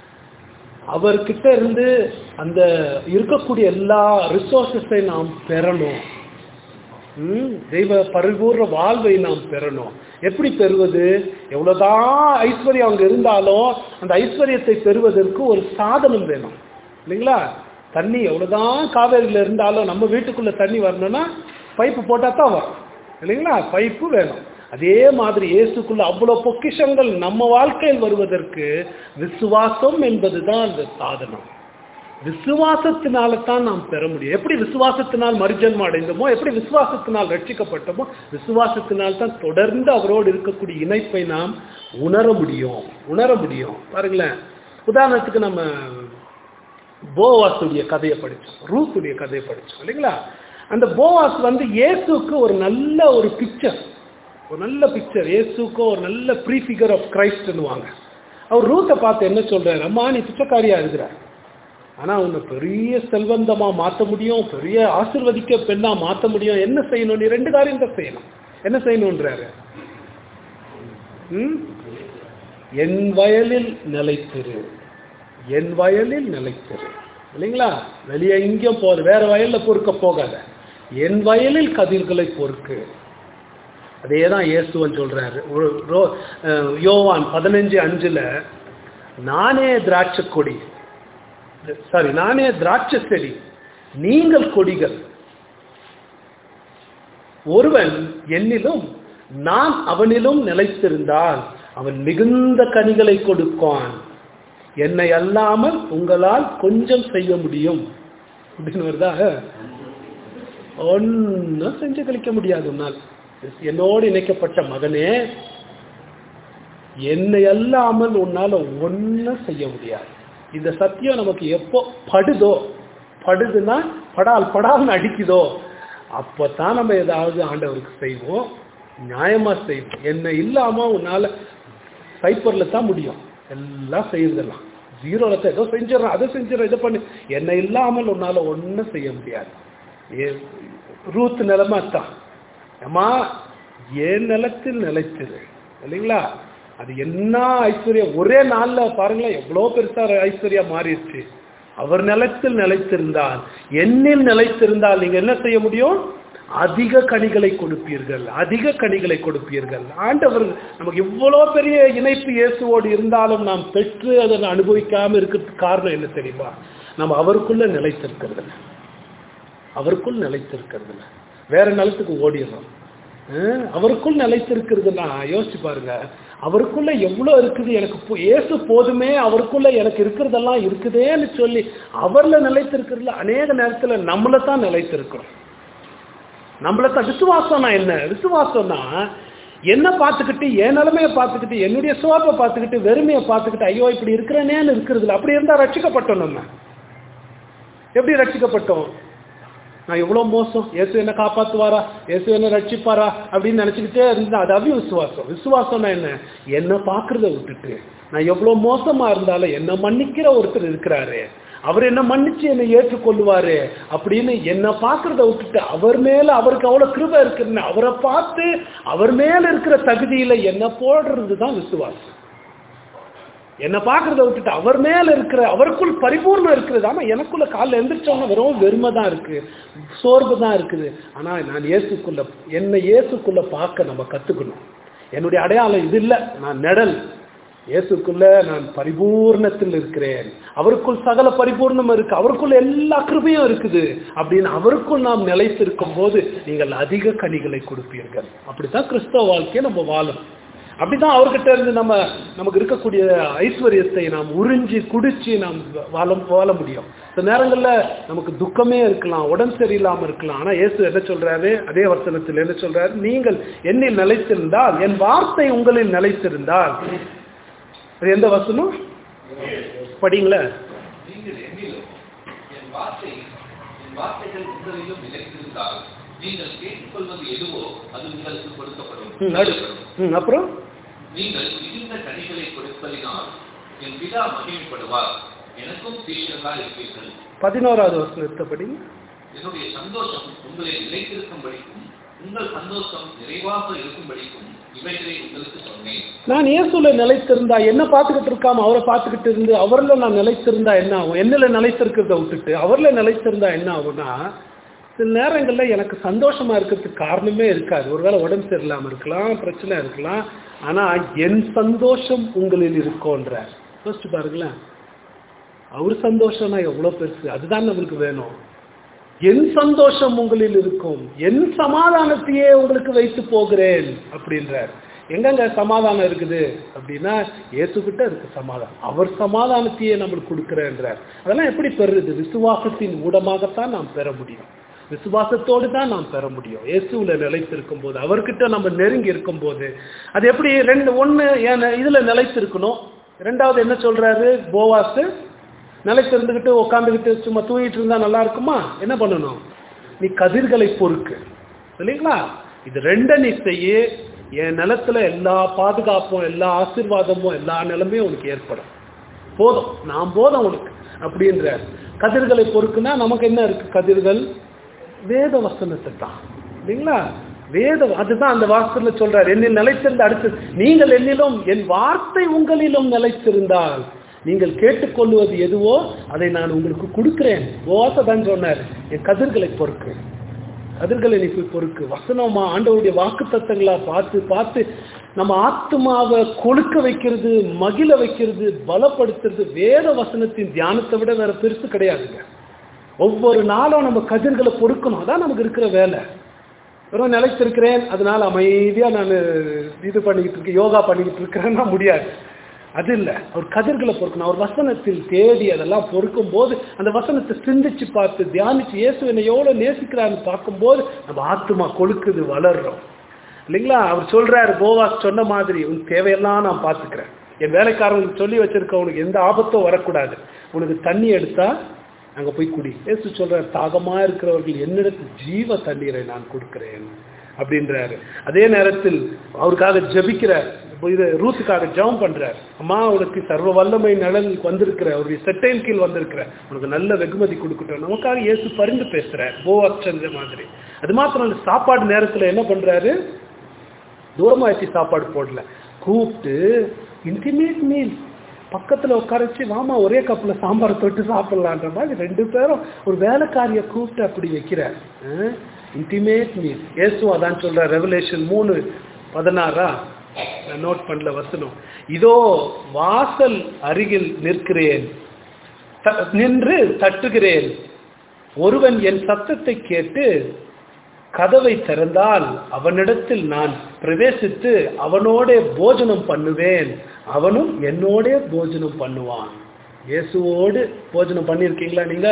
அவர்கிட்ட இருந்து அந்த இருக்கக்கூடிய எல்லா ரிசோர்ஸஸை நாம் பெறணும் ம், தெய்வ பரிபூர்ண வாழ்வை நாம் பெறணும் எப்படி பெறுவது எவ்வளவுதான் ஐஸ்வர்யம் அங்க இருந்தாலும் அந்த ஐஸ்வர்யத்தை பெறுவதற்கு ஒரு சாதனம் வேணும் இல்லைங்களா தண்ணி எவ்வளவுதான் காவேரியில இருந்தாலும் நம்ம வீட்டுக்குள்ள தண்ணி வரணும்னா பைப்பு போட்டா தான் வரும் இல்லைங்களா பைப்பு வேணும் அதே மாதிரி இயேசுக்குள்ள அவ்வளவு பொக்கிஷங்கள் நம்ம வாழ்க்கையில் வருவதற்கு விசுவாசம் என்பதுதான் அந்த சாதனம் விசுவாசத்தினால தான் நாம் பெற முடியும் எப்படி விசுவாசத்தினால் மறுஜன்மம் அடைந்தோமோ எப்படி விசுவாசத்தினால் ரட்சிக்கப்பட்டோமோ விசுவாசத்தினால் தான் தொடர்ந்து அவரோடு இருக்கக்கூடிய இணைப்பை நாம் உணர முடியும் உணர முடியும் பாருங்களேன் உதாரணத்துக்கு நம்ம போவாஸுடைய கதையை படிச்சோம் ரூத்துடைய கதையை படிச்சோம் இல்லைங்களா அந்த போவாஸ் வந்து இயேசுக்கு ஒரு நல்ல ஒரு பிக்சர் ஒரு நல்ல பிக்சர் இயேசுக்கு ஒரு நல்ல ப்ரீஃபிகர் ஆஃப் கிரைஸ்ட்னுவாங்க அவர் ரூத்தை பார்த்து என்ன சொல்றாரு அம்மா நீ பிச்சைக்காரியா இருக்கிறார் ஆனா உன்னை பெரிய செல்வந்தமா மாத்த முடியும் பெரிய ஆசிர்வதிக்க பெண்ணா மாத்த முடியும் என்ன செய்யணும் நீ ரெண்டு காரியம் தான் செய்யணும் என்ன செய்யணும்ன்றாரு ம்? என் வயலில் நிலைத்திரு என் வயலில் நிலைத்திரு இல்லைங்களா வெளியே எங்கேயும் போது வேற வயல்ல பொறுக்க போகாத என் வயலில் கதிர்களை பொறுக்கு அதே தான் இயேசுவன் சொல்றாரு ஒரு ரோ- அஹ் யோவான் பதினஞ்சு அஞ்சுல நானே திராட்சை கொடி சாரி நானே திராட்சை செடி நீங்கள் கொடிகள் ஒருவன் என்னிலும் நான் அவனிலும் நிலைத்திருந்தால் அவன் மிகுந்த கனிகளை கொடுப்பான் என்னை அல்லாமல் உங்களால் கொஞ்சம் செய்ய முடியும் அப்படின்னு வருதா ஒன்னும் செஞ்சு கழிக்க முடியாது உன்னால் என்னோடு இணைக்கப்பட்ட மகனே என்னை அல்லாமல் உன்னால ஒன்னும் செய்ய முடியாது இந்த சத்தியம் நமக்கு எப்போ படுதோ படுதுன்னா படால் படால்னு அடிக்குதோ அப்பதான் நம்ம ஏதாவது ஆண்டவருக்கு செய்வோம் நியாயமா செய்வோம் என்னை இல்லாம உன்னால சைப்பர்ல தான் முடியும் எல்லாம் செய்யறதெல்லாம் ஜீரோல தான் ஏதோ செஞ்சிடறேன் அதை செஞ்சிடறேன் இதை பண்ணி என்னை இல்லாமல் உன்னால ஒன்றும் செய்ய முடியாது ஏ- ரூத் நிலைமை தான் அம்மா என் நிலத்தில் நிலைச்சிரு இல்லைங்களா அது என்ன ஐஸ்வர்யம் ஒரே நாள்ல பாருங்களேன் எவ்வளோ பெருசா ஐஸ்வர்யா மாறிடுச்சு அவர் நிலத்தில் நிலைத்திருந்தால் என்னில் நிலைத்திருந்தால் நீங்க என்ன செய்ய முடியும் அதிக கனிகளை கொடுப்பீர்கள் அதிக கனிகளை கொடுப்பீர்கள் ஆண்டவர் நமக்கு இவ்வளோ பெரிய இணைப்பு இயேசுவோடு இருந்தாலும் நாம் பெற்று அதை அனுபவிக்காம இருக்கிறதுக்கு காரணம் என்ன தெரியுமா நம்ம அவருக்குள்ள நிலைத்திருக்கிறது இல்ல. அவருக்குள் நிலைத்திருக்கிறது இல்ல. வேற நிலத்துக்கு ஓடிடுறோம் அஹ் அவருக்குள் நிலைத்திருக்கிறதுனா யோசிச்சு பாருங்க அவருக்குள்ள எவ்வளவு இருக்குது எனக்கு போ- இயேசு போதுமே அவருக்குள்ள எனக்கு இருக்கிறதெல்லாம் இருக்குதேன்னு சொல்லி அவர்ல நிலைத்திருக்கிறதுல அநேக நேரத்துல நம்மள தான் நிலைத்திருக்கிறோம் நம்மள தான் விசுவாசம்னா என்ன விசுவாசம்னா என்ன பார்த்துக்கிட்டு என் நிலைமையை பார்த்துக்கிட்டு என்னுடைய சோப்பை பார்த்துக்கிட்டு வெறுமையை பார்த்துக்கிட்டு ஐயோ இப்படி இருக்கிறேனேன்னு இருக்கிறதுல அப்படி இருந்தா ரட்சிக்கப்பட்டோம் நம்ம எப்படி ரட்சிக்கப்பட்டோம் நான் எவ்வளோ மோசம் இயேசு என்ன காப்பாத்துவாரா இயேசு என்ன ரட்சிப்பாரா அப்படின்னு நினச்சிக்கிட்டே இருந்தா அது அவி விசுவாசம் விசுவாசம்னா என்ன என்ன பார்க்கறத விட்டுட்டு நான் எவ்வளோ மோசமா இருந்தாலும் என்ன மன்னிக்கிற ஒருத்தர் இருக்கிறாரு அவர் என்ன மன்னிச்சு என்னை ஏற்றுக்கொள்வாரு அப்படின்னு என்ன பார்க்கறத விட்டுட்டு அவர் மேல அவருக்கு அவ்வளோ கிருபை இருக்குன்னு அவரை பார்த்து அவர் மேல இருக்கிற தகுதியில என்ன போடுறது தான் விசுவாசம் என்ன பார்க்கறத விட்டுட்டு அவர் மேல இருக்கிற அவருக்குள் பரிபூர்ணம் இருக்கிறது ஆமா எனக்குள்ள காலைல எந்திரிச்சோன்னா வெறும் வெறுமை தான் இருக்கு சோர்வு தான் இருக்குது ஆனா நான் இயேசுக்குள்ள என்னை இயேசுக்குள்ள பார்க்க நம்ம கத்துக்கணும் என்னுடைய அடையாளம் இது இல்லை நான் நிழல் இயேசுக்குள்ள நான் பரிபூர்ணத்தில் இருக்கிறேன் அவருக்குள் சகல பரிபூர்ணம் இருக்கு அவருக்குள்ள எல்லா கிருபையும் இருக்குது அப்படின்னு அவருக்குள் நாம் நிலைத்திருக்கும் போது நீங்கள் அதிக கனிகளை கொடுப்பீர்கள் அப்படித்தான் கிறிஸ்தவ வாழ்க்கையை நம்ம வாழணும் அப்படிதான் அவர்கிட்ட இருந்து நம்ம நமக்கு இருக்கக்கூடிய ஐஸ்வர்யத்தை நாம் உறிஞ்சி குடிச்சு நாம் வாழ வாழ முடியும் சில நேரங்கள்ல நமக்கு துக்கமே இருக்கலாம் உடம்பு சரியில்லாம இருக்கலாம் ஆனா இயேசு என்ன சொல்றாரு அதே வசனத்தில் என்ன சொல்றாரு நீங்கள் என்னில் நிலைத்திருந்தால் என் வார்த்தை உங்களில் நிலைத்திருந்தால் அது எந்த வசனம் படிங்களேன் நீங்கள் என்னிலும் என் வார்த்தை என் வார்த்தைகள் உங்களிலும் நிலைத்திருந்தால் நீங்கள் கேட்டுக்கொள்வது எதுவோ அது உங்களுக்கு கொடுக்கப்படும் ம், அடு- ம், அப்புறம் நீங்கள் மிகுந்த கனிகளை கொடுப்பதினால் என் பிதா மகிமைப்படுவார் எனக்கும் சீஷர்களாக இருப்பீர்கள் பதினோராவது வசனத்தை படிங்க என்னுடைய சந்தோஷம் உங்களை நிலைத்திருக்கும்படிக்கும் உங்கள் சந்தோஷம் நிறைவாக இருக்கும்படிக்கும் இவைகளை உங்களுக்கு சொன்னேன் நான் இயேசுல நிலைத்திருந்தா என்ன பார்த்துக்கிட்டு இருக்காம அவரை பார்த்துக்கிட்டு இருந்து அவர்ல நான் நிலைத்திருந்தா என்ன ஆகும் என்னல நிலைத்திருக்கிறத விட்டுட்டு அவர்ல நிலைத்திருந்தா என்ன ஆகும்னா சில நேரங்கள்ல எனக்கு சந்தோஷமா இருக்கிறதுக்கு காரணமே இருக்காது ஒருவேளை உடம்பு சரியில்லாம இருக்கலாம் பிரச்சனை இருக்கலாம் ஆனா என் சந்தோஷம் உங்களில் இருக்கோன்ற யோசிச்சு பாருங்களேன் அவர் சந்தோஷம்னா எவ்வளவு பெருசு அதுதான் நம்மளுக்கு வேணும் என் சந்தோஷம் உங்களில் இருக்கும் என் சமாதானத்தையே உங்களுக்கு வைத்து போகிறேன் அப்படின்றார் எங்கங்க சமாதானம் இருக்குது அப்படின்னா இயேசுகிட்ட இருக்கு சமாதானம் அவர் சமாதானத்தையே நம்மளுக்கு கொடுக்கிறேன்றார் அதெல்லாம் எப்படி பெறுறது விசுவாசத்தின் ஊடமாகத்தான் நாம் பெற முடியும் விசுவாசத்தோடு தான் நாம் பெற முடியும் இயேசுல நிலைத்திருக்கும் போது அவர்கிட்ட நம்ம நெருங்கி இருக்கும் போது அது எப்படி ரெண்டு ஒண்ணு ஏன் இதுல நிலைத்திருக்கணும் ரெண்டாவது என்ன சொல்றாரு போவாஸ் நிலைத்திருந்துகிட்டு உட்காந்துக்கிட்டு சும்மா தூங்கிட்டு இருந்தா நல்லா இருக்குமா என்ன பண்ணணும் நீ கதிர்களை பொறுக்கு இல்லைங்களா இது ரெண்ட நீ செய்ய என் நிலத்துல எல்லா பாதுகாப்பும் எல்லா ஆசீர்வாதமும் எல்லா நிலைமையும் உனக்கு ஏற்படும் போதும் நான் போதும் உனக்கு அப்படின்ற கதிர்களை பொறுக்குன்னா நமக்கு என்ன இருக்கு கதிர்கள் வேத வசனத்தை தான் இல்லைங்களா வேத அதுதான் அந்த வாசத்துல சொல்றார் என்னில் நிலைத்திருந்த அடுத்து நீங்கள் என்னிலும் என் வார்த்தை உங்களிலும் நிலைத்திருந்தால் நீங்கள் கேட்டுக்கொள்வது எதுவோ அதை நான் உங்களுக்கு கொடுக்கிறேன் ஓசை தான் சொன்னார் என் கதிர்களை பொறுக்கு கதிர்களை நீ போய் பொறுக்கு வசனமா ஆண்டவருடைய வாக்கு தத்தங்களா பார்த்து பார்த்து நம்ம ஆத்மாவை கொழுக்க வைக்கிறது மகிழ வைக்கிறது பலப்படுத்துறது வேத வசனத்தின் தியானத்தை விட வேற பெருசு கிடையாதுங்க ஒவ்வொரு நாளும் நம்ம கதிர்களை பொறுக்கணும் அதான் நமக்கு இருக்கிற வேலை வெறும் நிலைத்திருக்கிறேன் அதனால அமைதியா நான் இது பண்ணிக்கிட்டு இருக்கேன் யோகா பண்ணிக்கிட்டு இருக்கிறேன்னா முடியாது அது இல்லை அவர் கதிர்களை பொறுக்கணும் அவர் வசனத்தில் தேடி அதெல்லாம் பொறுக்கும் போது அந்த வசனத்தை சிந்திச்சு பார்த்து தியானிச்சு இயேசு என்னை எவ்வளவு நேசிக்கிறான்னு பார்க்கும்போது நம்ம ஆத்மா கொழுக்குது வளர்றோம் இல்லைங்களா அவர் சொல்றாரு போவாஸ் சொன்ன மாதிரி உன் தேவையெல்லாம் நான் பார்த்துக்கிறேன் என் வேலைக்காரங்களுக்கு சொல்லி வச்சிருக்க உனக்கு எந்த ஆபத்தும் வரக்கூடாது உனக்கு தண்ணி எடுத்தா அங்க போய் குடி ஏசு சொல்றாரு தாகமா இருக்கிறவர்கள் என்னிடத்து ஜீவ தண்ணீரை நான் கொடுக்கிறேன் அப்படின்றாரு அதே நேரத்தில் அவருக்காக ஜபிக்கிறார் இது ரூத்துக்காக ஜெபம் பண்றார் அம்மா உனக்கு சர்வ வல்லமை நலன் வந்திருக்கிற அவருடைய செட்டையின் கீழ் வந்திருக்கிற உனக்கு நல்ல வெகுமதி கொடுக்கட்டும் நமக்காக இயேசு பரிந்து பேசுறார் போவாச்சந்த மாதிரி அது மாத்திரம் இல்ல, சாப்பாடு நேரத்துல என்ன பண்றாரு தூரமா வச்சு சாப்பாடு போடல கூப்பிட்டு இன்டிமேட் மீல் பக்கத்துல உட்கார வச்சு வாமா ஒரே கப்ல சாம்பார் தொட்டு சாப்பிடலான்ற மாதிரி ரெண்டு பேரும் ஒரு வேலைக்காரிய கூப்பிட்டு அப்படி வைக்கிறார் இன்டிமேட் மீல் இயேசு அதான் சொல்ற ரெவலேஷன் மூணு பதினாறா நான் நோட் பண்ணல வசனம் இதோ வாசல் அருகில் நிற்கிறேன் த- நின்று தட்டுகிறேன் ஒருவன் என் சத்தத்தை கேட்டு கதவை திறந்தால் அவனிடத்தில் நான் பிரவேசித்து அவனோட போஜனம் பண்ணுவேன் அவனும் என்னோட போஜனம் பண்ணுவான் இயேசுவோடு போஜனம் பண்ணியிருக்கீங்களா நீங்க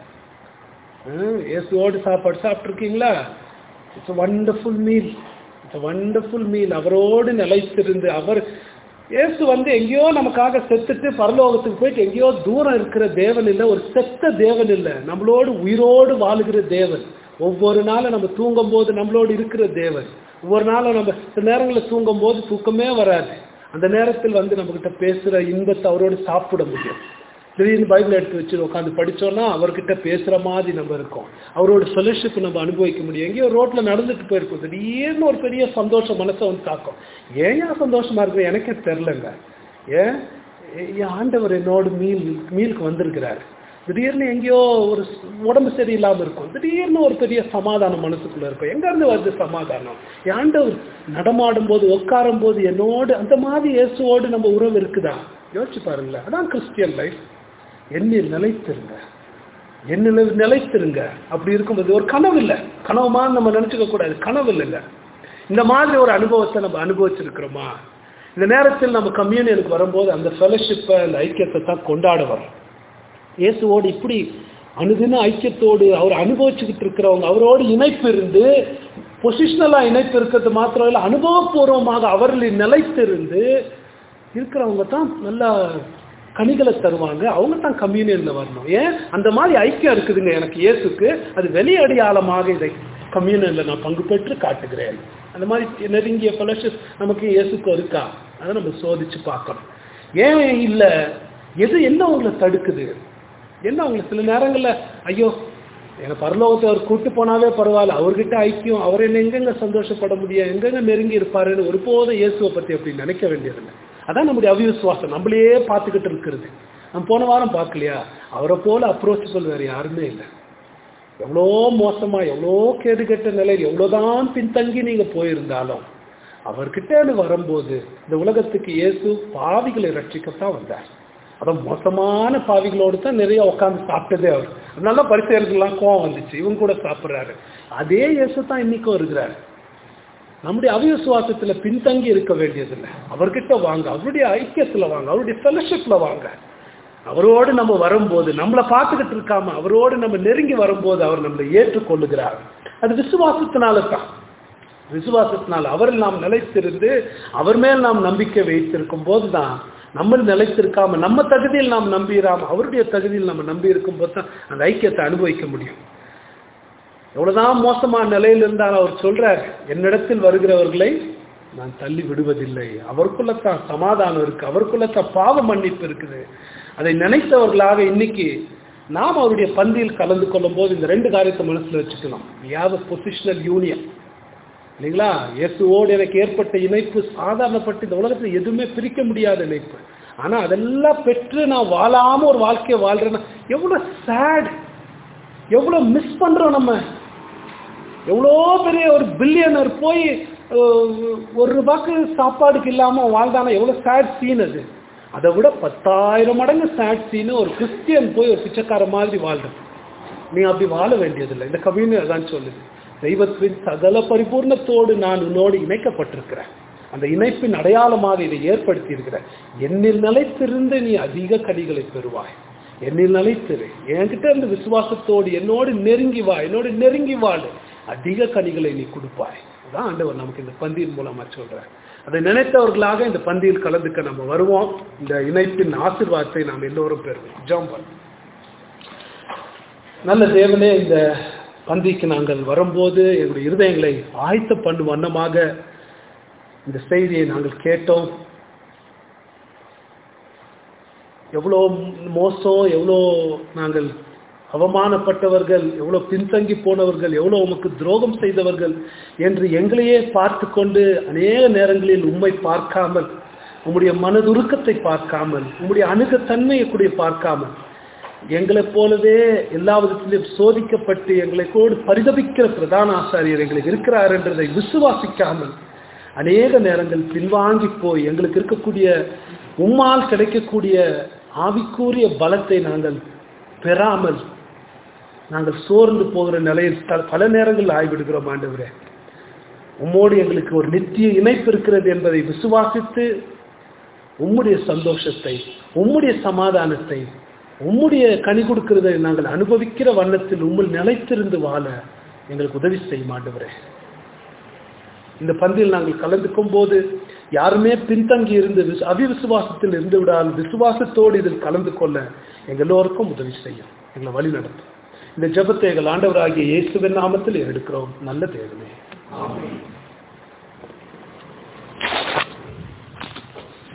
ஹம், இயேசுவோடு சாப்பாடு சாப்பிட்ருக்கீங்களா it's wonderful meal it's wonderful meal அவரோடு நிலைத்திருந்து அவர் இயேசு வந்து எங்கேயோ நமக்காக செத்துட்டு பரலோகத்துக்கு போயிட்டு எங்கேயோ தூரம் இருக்கிற தேவன் இல்லை ஒரு செத்த தேவன் இல்லை நம்மளோடு உயிரோடு வாழுகிற தேவன் ஒவ்வொரு நாளும் நம்ம தூங்கும் போது நம்மளோடு இருக்கிற தேவன் ஒவ்வொரு நாளும் நம்ம சில நேரங்களில் தூங்கும் போது தூக்கமே வராது அந்த நேரத்தில் வந்து நம்மகிட்ட பேசுற இன்பத்தை அவரோடு சாப்பிட முடியும் திடீர்னு பைபிள் எடுத்து வச்சு உட்காந்து படிச்சோம்னா அவர்கிட்ட பேசுற மாதிரி நம்ம இருக்கோம் அவரோட ஃபெலோஷிப் நம்ம அனுபவிக்க முடியும் எங்கேயோ ரோட்ல நடந்துட்டு போயிருக்கோம் திடீர்னு ஒரு பெரிய சந்தோஷம் மனசை வந்து தாக்கும் ஏன் ஏன் சந்தோஷமா இருக்கு எனக்கே தெரிலங்க ஏன் என் ஆண்டவர் என்னோட மீல் மீலுக்கு வந்திருக்கிறார் திடீர்னு எங்கேயோ ஒரு ஸ்- உடம்பு சரியில்லாம இருக்கும் திடீர்னு ஒரு பெரிய சமாதானம் மனசுக்குள்ள இருக்கும் எங்க இருந்து வருது சமாதானம் என் ஆண்டவர் நடமாடும் போது உட்காரும் போது என்னோடு அந்த மாதிரி இயேசுவோடு நம்ம உறவு இருக்குதா யோசிச்சு பாருங்களேன் அதான் கிறிஸ்டியன் லைஃப் என்னில் நிலைத்திருங்க என்னில் நிலைத்திருங்க அப்படி இருக்கும்போது ஒரு கனவு இல்லை கனவுமான்னு நம்ம நினைச்சுக்க கூடாது கனவு இல்லைங்க இந்த மாதிரி ஒரு அனுபவத்தை நம்ம அனுபவிச்சிருக்கிறோமா இந்த நேரத்தில் நம்ம கம்யூனியனுக்கு வரும்போது அந்த ஃபெலோஷிப்பை அந்த ஐக்கியத்தை தான் கொண்டாட வரோம் இயேசுவோடு இப்படி அனுதின ஐக்கியத்தோடு அவர் அனுபவிச்சுக்கிட்டு இருக்கிறவங்க அவரோடு இணைப்பு இருந்து பொசிஷனலாக இணைப்பு இருக்கிறது மாத்திரம் இல்லை அனுபவபூர்வமாக அவர்களின் நிலைத்திருந்து இருக்கிறவங்க தான் நல்லா கனிகளை தருவாங்க அவங்க தான் கம்யூனியன்ல வரணும் ஏன் அந்த மாதிரி ஐக்கியம் இருக்குதுங்க எனக்கு இயேசுக்கு அது வெளியடையாளமாக இதை கம்யூனியன்ல நான் பங்கு பெற்று காட்டுகிறேன் அந்த மாதிரி நெருங்கிய ஃபெலோஷிப் நமக்கு இயேசுக்கு இருக்கா அதை நம்ம சோதிச்சு பார்க்கணும் ஏன் இல்லை எது என்ன உங்களை தடுக்குது என்ன உங்களுக்கு சில நேரங்கள்ல ஐயோ என்னை பரலோகத்தை அவர் கூட்டு போனாவே பரவாயில்ல அவர்கிட்ட ஐக்கியம் அவர் என்ன எங்கெங்க சந்தோஷப்பட முடியும் எங்கெங்க நெருங்கி இருப்பாருன்னு ஒருபோதும் இயேசுவை பத்தி அப்படி நினைக்க வேண்டியதில்லை அதான் நம்முடைய அவிசுவாசம் நம்மளையே பார்த்துக்கிட்டு இருக்கிறது நம்ம போன வாரம் பார்க்கலையா அவரை போல அப்ரோச்சபிள் வேற யாருமே இல்லை எவ்வளோ மோசமா எவ்வளோ கேடுகெட்ட நிலையில் எவ்வளோதான் பின்தங்கி நீங்க போயிருந்தாலும் அவர்கிட்டன்னு வரும்போது இந்த உலகத்துக்கு இயேசு பாவிகளை ரட்சிக்கத்தான் வந்தார் அதான் மோசமான பாவிகளோடு தான் நிறைய உட்காந்து சாப்பிட்டதே அவர் அதனால தான் பரிசெயல்கள்லாம் கோவம் வந்துச்சு இவங்க கூட சாப்பிட்றாரு அதே இயேசு தான் இன்னைக்கும் இருக்கிறாரு நம்முடைய அவிசுவாசத்துல பின்தங்கி இருக்க வேண்டியதில்லை அவர்கிட்ட வாங்க அவருடைய ஐக்கியத்துல வாங்க அவருடைய ஃபெலோஷிப்ல வாங்க அவரோடு நம்ம வரும்போது நம்மளை பார்த்துக்கிட்டு இருக்காம அவரோடு நம்ம நெருங்கி வரும்போது அவர் நம்மளை ஏற்றுக்கொள்ளுகிறார் அது விசுவாசத்தினால தான் விசுவாசத்தினால் அவரில் நாம் நிலைத்திருந்து அவர் மேல் நாம் நம்பிக்கை வைத்திருக்கும் போது தான் நம்ம நிலைத்திருக்காம நம்ம தகுதியில் நாம் நம்பிடாம அவருடைய தகுதியில் நம்ம நம்பி இருக்கும் போது தான் அந்த ஐக்கியத்தை அனுபவிக்க முடியும் எவ்வளவுதான் மோசமான நிலையில் இருந்தால் அவர் சொல்றார் என்னிடத்தில் வருகிறவர்களை நான் தள்ளி விடுவதில்லை அவருக்குள்ளத்தான் சமாதானம் இருக்கு அவருக்குள்ளத்தான் பாவ மன்னிப்பு இருக்குது அதை நினைத்தவர்களாக இன்னைக்கு நாம் அவருடைய பந்தியில் கலந்து கொள்ளும் போது இந்த ரெண்டு காரியத்தை மனசுல வச்சுக்கணும் யாவது பொசிஷனல் யூனியன் இல்லைங்களா இயேசுவோடு எனக்கு ஏற்பட்ட இணைப்பு சாதாரணப்பட்டு இந்த உலகத்தில் எதுவுமே பிரிக்க முடியாத இணைப்பு ஆனா அதெல்லாம் பெற்று நான் வாழாம ஒரு வாழ்க்கையை வாழ்றேன்னா எவ்வளவு சேட் எவ்வளவு மிஸ் பண்றோம் நம்ம எவ்வளோ பெரிய ஒரு பில்லியனர் போய் அஹ், ஒரு ரூபாய்க்கு சாப்பாடுக்கு இல்லாம வாழ்ந்தானா எவ்வளவு சேட் சீன் அது அதை விட பத்தாயிரம் மடங்கு சேட் சீன் ஒரு கிறிஸ்டியன் போய் ஒரு பிச்சைக்கார மாதிரி வாழ்றது நீ அப்படி வாழ வேண்டியதில்லை இந்த கவின்னு அதான் சொல்லுது தெய்வத்தின் சகல பரிபூர்ணத்தோடு நான் உன்னோடு இணைக்கப்பட்டிருக்கிறேன் அந்த இணைப்பின் அடையாளமாக இதை ஏற்படுத்தி இருக்கிறேன் என்னில் நிலைத்திருந்து நீ அதிக கனிகளை பெறுவாய் என்னில் நிலைத்திரு என்கிட்ட இருந்து விசுவாசத்தோடு என்னோடு நெருங்கி வா என்னோடு நெருங்கி வாழு அதிக கனிகளை நீ கொடுப்பாய் அதான் ஆண்டவர் நமக்கு இந்த பந்தியின் மூலமா சொல்றார் அதை நினைத்தவர்களாக இந்த பந்தியில் கலந்துக்க நம்ம வருவோம் இந்த இணைப்பின் ஆசீர்வாதத்தை நாம் எல்லோரும் பெறுவோம் ஜாம்பல் நல்ல தேவனே இந்த பந்திக்கு நாங்கள் வரும்போது எங்களுடைய இருதயங்களை ஆயத்த பண்ணும் வண்ணமாக இந்த செய்தியை நாங்கள் கேட்டோம் எவ்வளோ மோசம் எவ்வளோ நாங்கள் அவமானப்பட்டவர்கள் எவ்வளோ பின்தங்கி போனவர்கள் எவ்வளோ உமக்கு துரோகம் செய்தவர்கள் என்று எங்களையே பார்த்து கொண்டு அநேக நேரங்களில் உம்மை பார்க்காமல் உம்முடைய மனதுருக்கத்தை பார்க்காமல் உம்முடைய அணுகத்தன்மையை கூட பார்க்காமல் எங்களைப் போலவே எல்லா விதத்திலும் சோதிக்கப்பட்டு எங்களை கூட பரிதபிக்கிற பிரதான ஆசாரியர் எங்களுக்கு இருக்கிறார் என்றதை விசுவாசிக்காமல் அநேக நேரங்கள் பின்வாங்கி போய் எங்களுக்கு இருக்கக்கூடிய உம்மால் கிடைக்கக்கூடிய ஆவிக்கூறிய பலத்தை நாங்கள் பெறாமல் நாங்கள் சோர்ந்து போகிற நிலையில் பல- பல நேரங்கள் ஆய்விடுகிறோம் ஆண்டவரே உம்மோடு எங்களுக்கு ஒரு நித்திய இணைப்பு இருக்கிறது என்பதை விசுவாசித்து உம்முடைய சந்தோஷத்தை உம்முடைய சமாதானத்தை உம்முடைய கனி கொடுக்கிறதை நாங்கள் அனுபவிக்கிற வண்ணத்தில் உம்மில் நிலைத்திருந்து வாழ எங்களுக்கு உதவி செய்யும் ஆண்டவரே இந்த பந்தியில் நாங்கள் கலந்துக்கும் போது யாருமே பின்தங்கி இருந்து விசு- அவிவிசுவாசத்தில் இருந்து விடால் விசுவாசத்தோடு இதில் கலந்து கொள்ள எங்கள் எல்லோருக்கும் உதவி செய்யும் எங்களை வழி நடத்தும் இந்த ஜெபத்தை எங்கள் ஆண்டவராகிய இயேசுவின் நாமத்தில் எடுக்கிறோம் நல்ல தேவனே ஆமென்